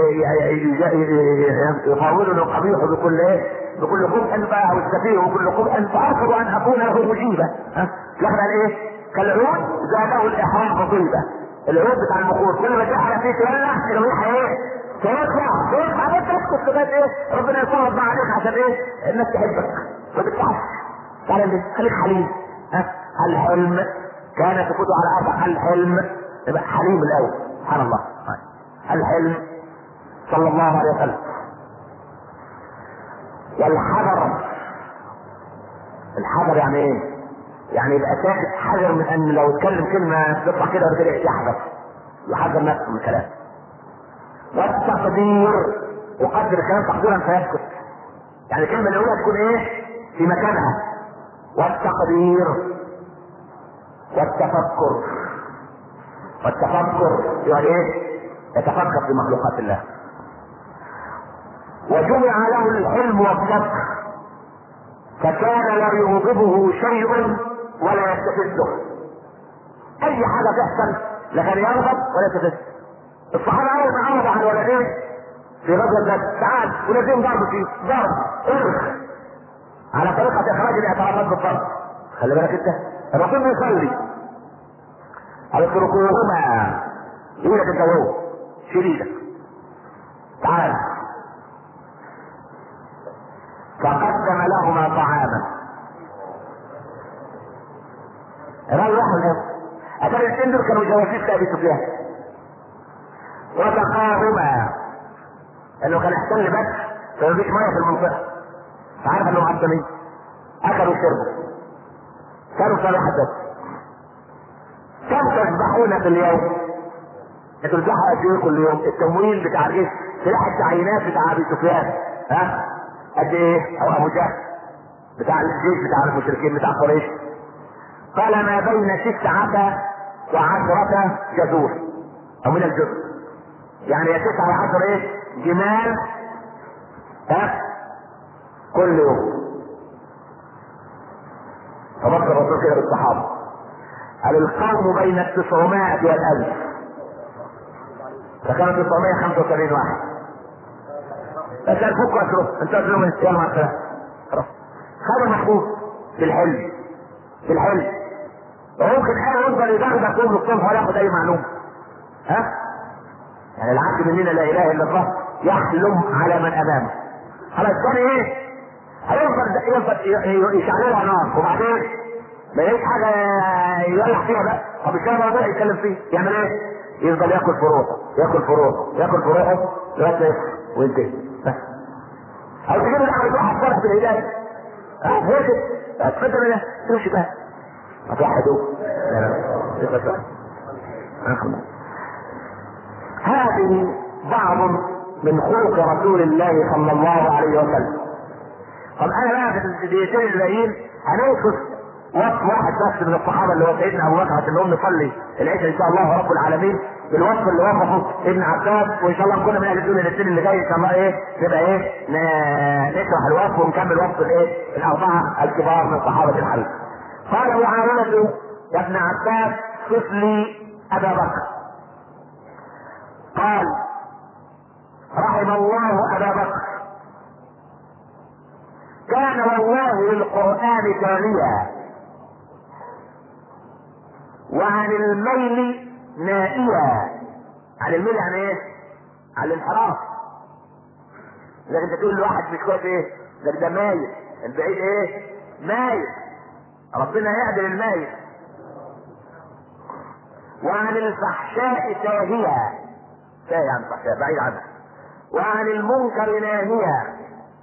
يطاولون القبيح بكل ايه بكل قبح بقى والسفيه وكل قبح فارفض ان اكون له مجيبه ها لكن ايه كالعود زاده الاحرام طيبه العود بتاع البخور كل ما تحرق فيه تولع الريحه ايه سيطلع سيطلع انت تسكت لغايه ايه ربنا يصرف بقى عليك عشان ايه الناس تحبك ما تتعبش تعالى ليه خليك حليم ها الحلم كان سكوته على اربع الحلم يبقى حليم الاول سبحان الله الحلم صلى الله عليه وسلم والحذر الحذر يعني ايه؟ يعني يبقى ساكت حذر من ان لو اتكلم كلمه تطلع كده ولا كده يحذر يحذر نفسه من الكلام والتقدير يقدر الكلام تقديرا فيسكت يعني الكلمه الاولى تكون ايه؟ في مكانها والتقدير والتفكر والتفكر يعني ايه؟ يتفكر في مخلوقات الله وجمع له الحلم والصبر فكان لا يغضبه شيء ولا يستفزه اي حاجه تحصل لا كان يغضب ولا يستفز الصحابه اول ما عرضوا عن ولدين في غزوه بدر تعال ولدين ضرب فيه ضرب ارخ على طريقه اخراج الاعتراضات بالضرب خلي بالك انت الرسول بيصلي قال اتركوهما ايدك انت وهو شيل ايدك تعال فقدم لهما طعاما روحوا له أتى الاثنين دول كانوا جواسيس لأبي سفيان وسقاهما انه كان احسن بس فما فيش ميه في المنطقه فعارف انهم عدمين اكلوا وشربوا كانوا صالحات بس كم تذبحون في اليوم؟ انتوا بتذبحوا قد ايه كل يوم؟ التمويل بتاع الجيش سلاح التعيينات بتاع ابي سفيان ها؟ قد ايه؟ او ابو جهل بتاع الجيش بتاع المشركين بتاع قريش قال ما بين تسعة وعشرة جزور او من الجزر يعني يا تسعة يا عشرة ايه؟ جمال ها؟ كل يوم فبكر الرسول كده بالصحابة قال القوم بين التسعمائة والألف فكانوا 975 واحد بس فكوا اشرب انت اشرب من يلا مع السلامة خلاص خدوا محبوب في الحلم في الحلم وممكن حاجة يفضل يدغدغ طول الصبح ولا ياخد أي معلومة ها؟ يعني العبد مننا لا إله إلا الله يحلم على من أمامه خلاص كان إيه؟ هيفضل يفضل يشعللها نار وبعدين ما يلاقيش حاجه يولع فيها بقى طب الكلام ده يتكلم فيه يعمل ايه؟ يفضل ياكل فروعه ياكل فروعه ياكل فروعه لغايه ما يفطر وينتهي بس او تجيب الاحد واحد فرح بالهدايه اه هي كده اتفضل انا تمشي بقى اتوحدوا هذه بعض من خلق رسول الله صلى الله عليه وسلم طب انا بقى في الدقيقتين الباقيين هنوصف وصف واحد بس من الصحابه اللي هو سيدنا ابو بكر عشان نقوم نصلي العشاء ان شاء الله رب العالمين بالوصف اللي وصفه ابن عباس وان شاء الله نكون من اهل الدنيا الاثنين اللي جاي ان شاء الله ايه تبقى ايه ن- نشرح الوصف ونكمل وصف الايه الاربعه الكبار من صحابه الحديث. قال معاويه يا ابن عباس صف لي ابا بكر. قال رحم الله ابا بكر كان والله للقران تاليا وعن الميل نائيا عن الميل يعني ايه؟ عن الانحراف لكن انت تقول لواحد مش كويس ايه؟ ده ده مايل البعيد ايه؟ مايل ربنا يعدل المايل وعن الفحشاء ساهيا ساهي عن الفحشاء بعيد عنها وعن المنكر ناهيا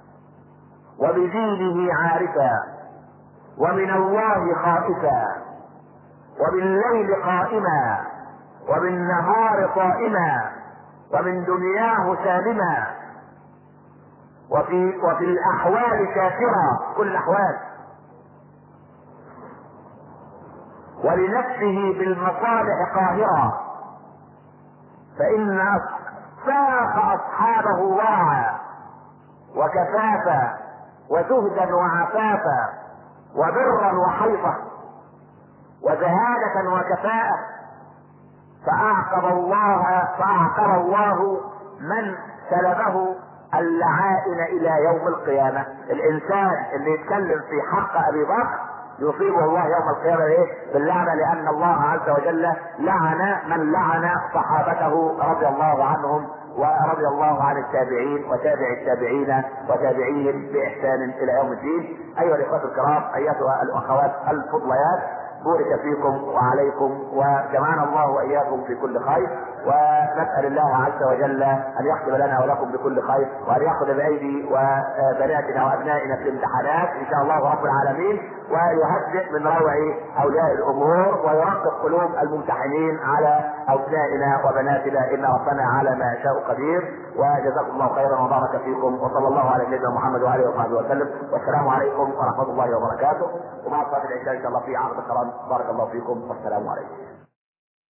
وبدينه عارفا ومن الله خائفا وبالليل قائما وبالنهار صائما ومن دنياه سالما وفي وفي الاحوال شاكرا كل الاحوال ولنفسه بالمصالح قاهرا فان ساق اصحابه ورعا وكفافا وزهدا وعفافا وبرا وحيطه وزهادة وكفاءة فأعقب الله فأعقب الله من سلبه اللعائن إلى يوم القيامة الإنسان اللي يتكلم في حق أبي بكر يصيبه الله يوم القيامة إيه؟ باللعنة لأن الله عز وجل لعن من لعن صحابته رضي الله عنهم ورضي الله عن التابعين وتابع التابعين وتابعيهم بإحسان إلى يوم الدين أيها الإخوة الكرام أيتها الأخوات الفضليات بورك فيكم وعليكم وجمعنا الله واياكم في كل خير ونسال الله عز وجل ان يختم لنا ولكم بكل خير وان ياخذ بايدي وبناتنا وابنائنا في الامتحانات ان شاء الله رب العالمين ويهدئ من روع اولياء الامور ويرقق قلوب الممتحنين على ابنائنا وبناتنا ان ربنا على ما يشاء قدير وجزاكم الله خيرا وبارك فيكم وصلى الله على سيدنا محمد واله وصحبه وسلم والسلام عليكم ورحمه الله وبركاته ومع صلاه العشاء ان شاء الله في عقد كرام بارك الله فيكم والسلام عليكم